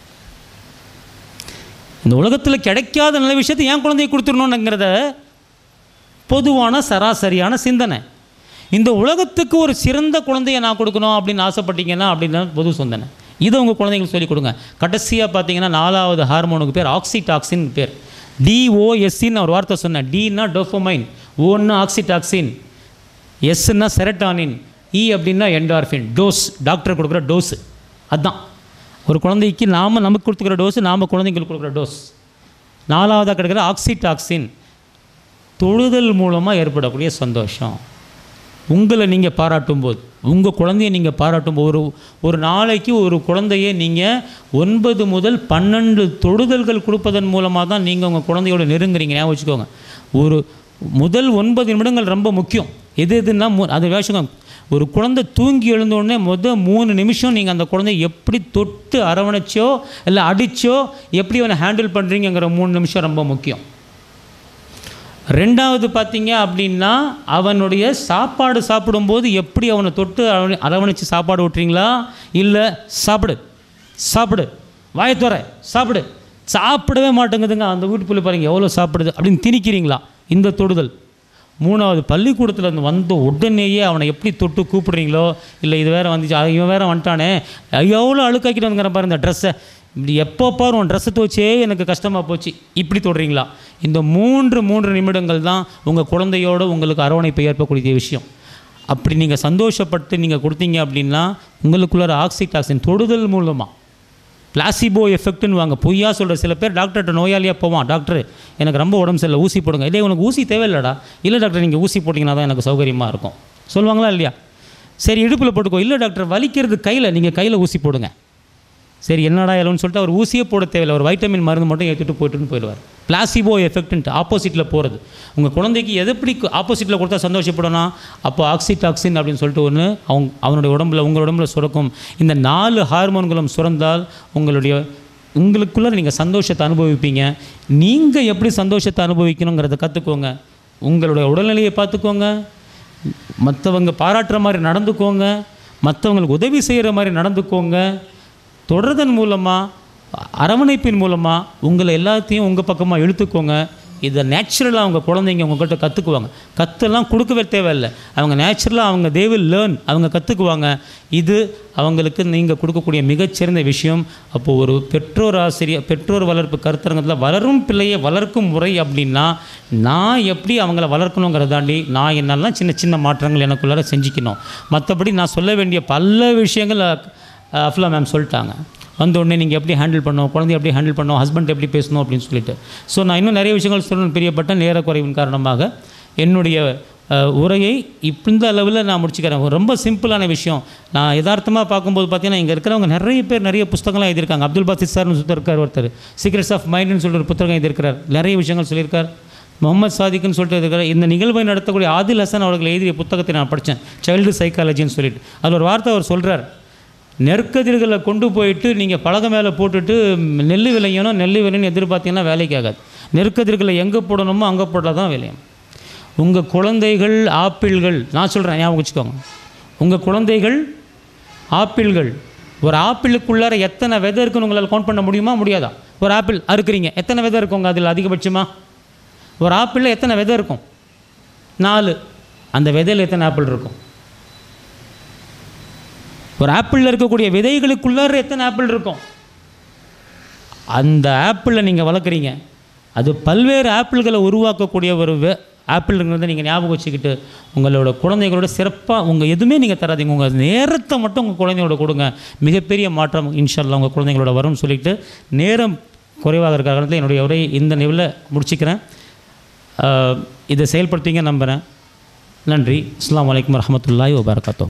A: இந்த உலகத்தில் கிடைக்காத நல்ல விஷயத்தை என் குழந்தைய கொடுத்துடணுங்கிறத பொதுவான சராசரியான சிந்தனை இந்த உலகத்துக்கு ஒரு சிறந்த குழந்தைய நான் கொடுக்கணும் அப்படின்னு ஆசைப்பட்டீங்கன்னா அப்படின்னா பொது சிந்தனை இதை உங்கள் குழந்தைங்களுக்கு சொல்லிக் கொடுங்க கடைசியாக பார்த்தீங்கன்னா நாலாவது ஹார்மோனுக்கு பேர் ஆக்சிடாக்சின் பேர் டிஓஎஸ்சின்னு ஒரு வார்த்தை சொன்னேன் டின்னா டோஃபோமைன் ஓன்னா ஆக்சிடாக்சின் எஸ்ன்னா செரட்டானின் இ அப்படின்னா என்டார்ஃபின் டோஸ் டாக்டர் கொடுக்குற டோஸு அதுதான் ஒரு குழந்தைக்கு நாம் நமக்கு கொடுத்துக்கிற டோஸு நாம் குழந்தைங்களுக்கு கொடுக்குற டோஸ் நாலாவதாக கிடைக்கிற ஆக்சிடாக்சின் தொழுதல் மூலமாக ஏற்படக்கூடிய சந்தோஷம் உங்களை நீங்கள் பாராட்டும் போது உங்கள் குழந்தைய நீங்கள் பாராட்டும் போது ஒரு ஒரு நாளைக்கு ஒரு குழந்தைய நீங்கள் ஒன்பது முதல் பன்னெண்டு தொடுதல்கள் கொடுப்பதன் மூலமாக தான் நீங்கள் உங்கள் குழந்தையோட நெருங்குறீங்க ஞாபகம் வச்சுக்கோங்க ஒரு முதல் ஒன்பது நிமிடங்கள் ரொம்ப முக்கியம் எது எதுன்னா மு- அது வச்சுக்கோங்க ஒரு குழந்தை தூங்கி எழுந்த உடனே முதல் மூணு நிமிஷம் நீங்கள் அந்த குழந்தைய எப்படி தொட்டு அரவணைச்சோ இல்லை அடிச்சோ எப்படி அவனை ஹேண்டில் பண்ணுறீங்கிற மூணு நிமிஷம் ரொம்ப முக்கியம் ரெண்டாவது பார்த்தீங்க அப்படின்னா அவனுடைய சாப்பாடு சாப்பிடும்போது எப்படி அவனை தொட்டு அரவணை அரவணைச்சு சாப்பாடு விட்டுறீங்களா இல்லை சாப்பிடு சாப்பிடு வாயை துற சாப்பிடு சாப்பிடவே மாட்டேங்குதுங்க அந்த வீட்டுக்குள்ளே பாருங்க எவ்வளோ சாப்பிடுது அப்படின்னு திணிக்கிறீங்களா இந்த தொடுதல் மூணாவது பள்ளிக்கூடத்தில் இருந்து வந்த உடனேயே அவனை எப்படி தொட்டு கூப்பிடுறீங்களோ இல்லை இது வேற வந்துச்சு அ, இவன் வேற வந்துட்டானே எவ்வளோ அழுக்காக்கிட்டு வந்துங்கிற பாரு இந்த ட்ரெஸ்ஸை இப்படி எப்போ பாரு உன் ட்ரெஸ்ஸை துவச்சே எனக்கு கஷ்டமாக போச்சு இப்படி தொடுறீங்களா இந்த மூன்று மூன்று நிமிடங்கள் தான் உங்கள் குழந்தையோட உங்களுக்கு அரவணைப்பை ஏற்பக்கூடிய விஷயம் அப்படி நீங்கள் சந்தோஷப்பட்டு நீங்கள் கொடுத்தீங்க அப்படின்னா உங்களுக்குள்ளார ஆக்சிடாக்சின் தொடுதல் மூலமாக பிளாசிபோ எஃபெக்ட்னு வாங்க பொய்யா சொல்கிற சில பேர் டாக்டர்கிட்ட நோயாளியாக போவான் டாக்டர் எனக்கு ரொம்ப உடம்பு சரியில்லை ஊசி போடுங்க இதே உனக்கு ஊசி தேவையில்லடா இல்லை டாக்டர் நீங்கள் ஊசி போட்டிங்கன்னா தான் எனக்கு சௌகரியமாக இருக்கும் சொல்லுவாங்களா இல்லையா சரி இடுப்பில் போட்டுக்கோ இல்லை டாக்டர் வலிக்கிறது கையில் நீங்கள் கையில் ஊசி போடுங்க சரி என்னடா இல்லைன்னு சொல்லிட்டு அவர் ஊசியே போட தேவையில்லை ஒரு வைட்டமின் மருந்து மட்டும் ஏற்றிட்டு போயிட்டுன்னு போயிடுவார் பிளாசிபோ எஃபெக்ட்ன்ட்டு ஆப்போசிட்டில் போகிறது உங்கள் குழந்தைக்கு எது எப்படி ஆப்போசிட்டில் கொடுத்தா சந்தோஷப்படணும் அப்போ ஆக்சிடாக்சின் அப்படின்னு சொல்லிட்டு ஒன்று அவங்க அவனுடைய உடம்புல உங்கள் உடம்புல சுரக்கும் இந்த நாலு ஹார்மோன்களும் சுரந்தால் உங்களுடைய உங்களுக்குள்ளே நீங்கள் சந்தோஷத்தை அனுபவிப்பீங்க நீங்கள் எப்படி சந்தோஷத்தை அனுபவிக்கணுங்கிறத கற்றுக்கோங்க உங்களுடைய உடல்நிலையை பார்த்துக்கோங்க மற்றவங்க பாராட்டுற மாதிரி நடந்துக்கோங்க மற்றவங்களுக்கு உதவி செய்கிற மாதிரி நடந்துக்கோங்க தொடர்தன் மூலமாக அரவணைப்பின் மூலமாக உங்களை எல்லாத்தையும் உங்கள் பக்கமாக இழுத்துக்கோங்க இதை நேச்சுரலாக அவங்க குழந்தைங்க உங்கள்கிட்ட கற்றுக்குவாங்க கற்றெல்லாம் கொடுக்கவே தேவையில்லை அவங்க நேச்சுரலாக அவங்க தே will லேர்ன் அவங்க கற்றுக்குவாங்க இது அவங்களுக்கு நீங்கள் கொடுக்கக்கூடிய மிகச்சிறந்த விஷயம் அப்போது ஒரு பெற்றோர் ஆசிரியர் பெற்றோர் வளர்ப்பு கருத்தரங்கத்தில் வளரும் பிள்ளையை வளர்க்கும் முறை அப்படின்னா நான் எப்படி அவங்கள வளர்க்கணுங்கிறத தாண்டி நான் என்னெல்லாம் சின்ன சின்ன மாற்றங்கள் எனக்குள்ளார செஞ்சுக்கணும் மற்றபடி நான் சொல்ல வேண்டிய பல விஷயங்கள் அஹ், அஃப்லா மேம் சொல்லிட்டாங்க வந்த உடனே நீங்கள் எப்படி ஹேண்டில் பண்ணணும் குழந்தைய எப்படி ஹேண்டில் பண்ணணும் ஹஸ்பண்ட் எப்படி பேசணும் அப்படின்னு சொல்லிட்டு ஸோ நான் இன்னும் நிறைய விஷயங்கள் சொல்லணும் பிரியப்பட்ட நேர குறைவின் காரணமாக என்னுடைய அஹ், உரையை இப்ப இந்த அளவில் நான் முடிச்சுக்கிறேன் ஒரு ரொம்ப சிம்பிளான விஷயம் நான் யதார்த்தமாக பார்க்கும்போது பார்த்தீங்கன்னா இங்கே இருக்கிறவங்க நிறைய பேர் நிறைய புத்தகங்கள்லாம் எழுதியிருக்காங்க அப்துல் பாசித் சார்னு சுத்தர் இருக்கார் ஒருத்தர் சீக்ரெட்ஸ் ஆஃப் மைண்ட்னு சொல்லிட்டு ஒரு புத்தகம் எழுதியிருக்கிறார் நிறைய விஷயங்கள் சொல்லியிருக்கார் முகமது சாதிக்குன்னு சொல்லிட்டு இருக்கிற இந்த நிகழ்வை நடத்தக்கூடிய ஆதில் ஹசன் அவர்கள் எழுதிய புத்தகத்தை நான் படித்தேன் சைல்டு சைக்காலஜின்னு சொல்லிட்டு அதில் ஒரு வார்த்தை அவர் சொல்கிறார் நெற்கதிர்களை கொண்டு போயிட்டு நீங்கள் பலகை மேலே போட்டுட்டு நெல் விளையணும் நெல் விளையணும் எதிர்பார்த்தீங்கன்னா வேலைக்கு ஆகாது நெற்கதிர்களை எங்கே போடணுமோ அங்கே போட்டால் தான் விளையும் உங்கள் குழந்தைகள் ஆப்பிள்கள் நான் சொல்கிறேன் ஞாபகம் வச்சுக்கோங்க உங்கள் குழந்தைகள் ஆப்பிள்கள் ஒரு ஆப்பிளுக்குள்ளார எத்தனை விதை இருக்குன்னு உங்களால் கவுண்ட் பண்ண முடியுமா முடியாதா ஒரு ஆப்பிள் அறுக்குறீங்க எத்தனை விதை இருக்குங்க அதில் அதிகபட்சமாக ஒரு ஆப்பிளில் எத்தனை விதை இருக்கும் நாலு அந்த விதையில் எத்தனை ஆப்பிள் இருக்கும் ஒரு ஆப்பிளில் இருக்கக்கூடிய விதைகளுக்குள்ளார எத்தனை ஆப்பிள் இருக்கும் அந்த ஆப்பிளை நீங்கள் வளர்க்குறீங்க அது பல்வேறு ஆப்பிள்களை உருவாக்கக்கூடிய ஒரு வே ஆப்பிள்ங்கிறத நீங்கள் ஞாபகம் வச்சுக்கிட்டு உங்களோட குழந்தைகளோட சிறப்பாக உங்கள் எதுவுமே நீங்கள் தராதீங்க உங்கள் நேரத்தை மட்டும் உங்கள் குழந்தைகளோட கொடுங்க மிகப்பெரிய மாற்றம் இன்ஷால்லா உங்கள் குழந்தைங்களோட வரும்னு சொல்லிட்டு நேரம் குறைவாக இருக்கிற காரணத்தில் என்னுடைய உரையை இந்த நிலையில் முடிச்சுக்கிறேன் ஆஹ் இதை செயல்படுத்திங்க நம்புகிறேன் நன்றி அஸ்ஸலாமு அலைக்கும் வரஹ்மத்துல்லாஹி வபரகாத்தூ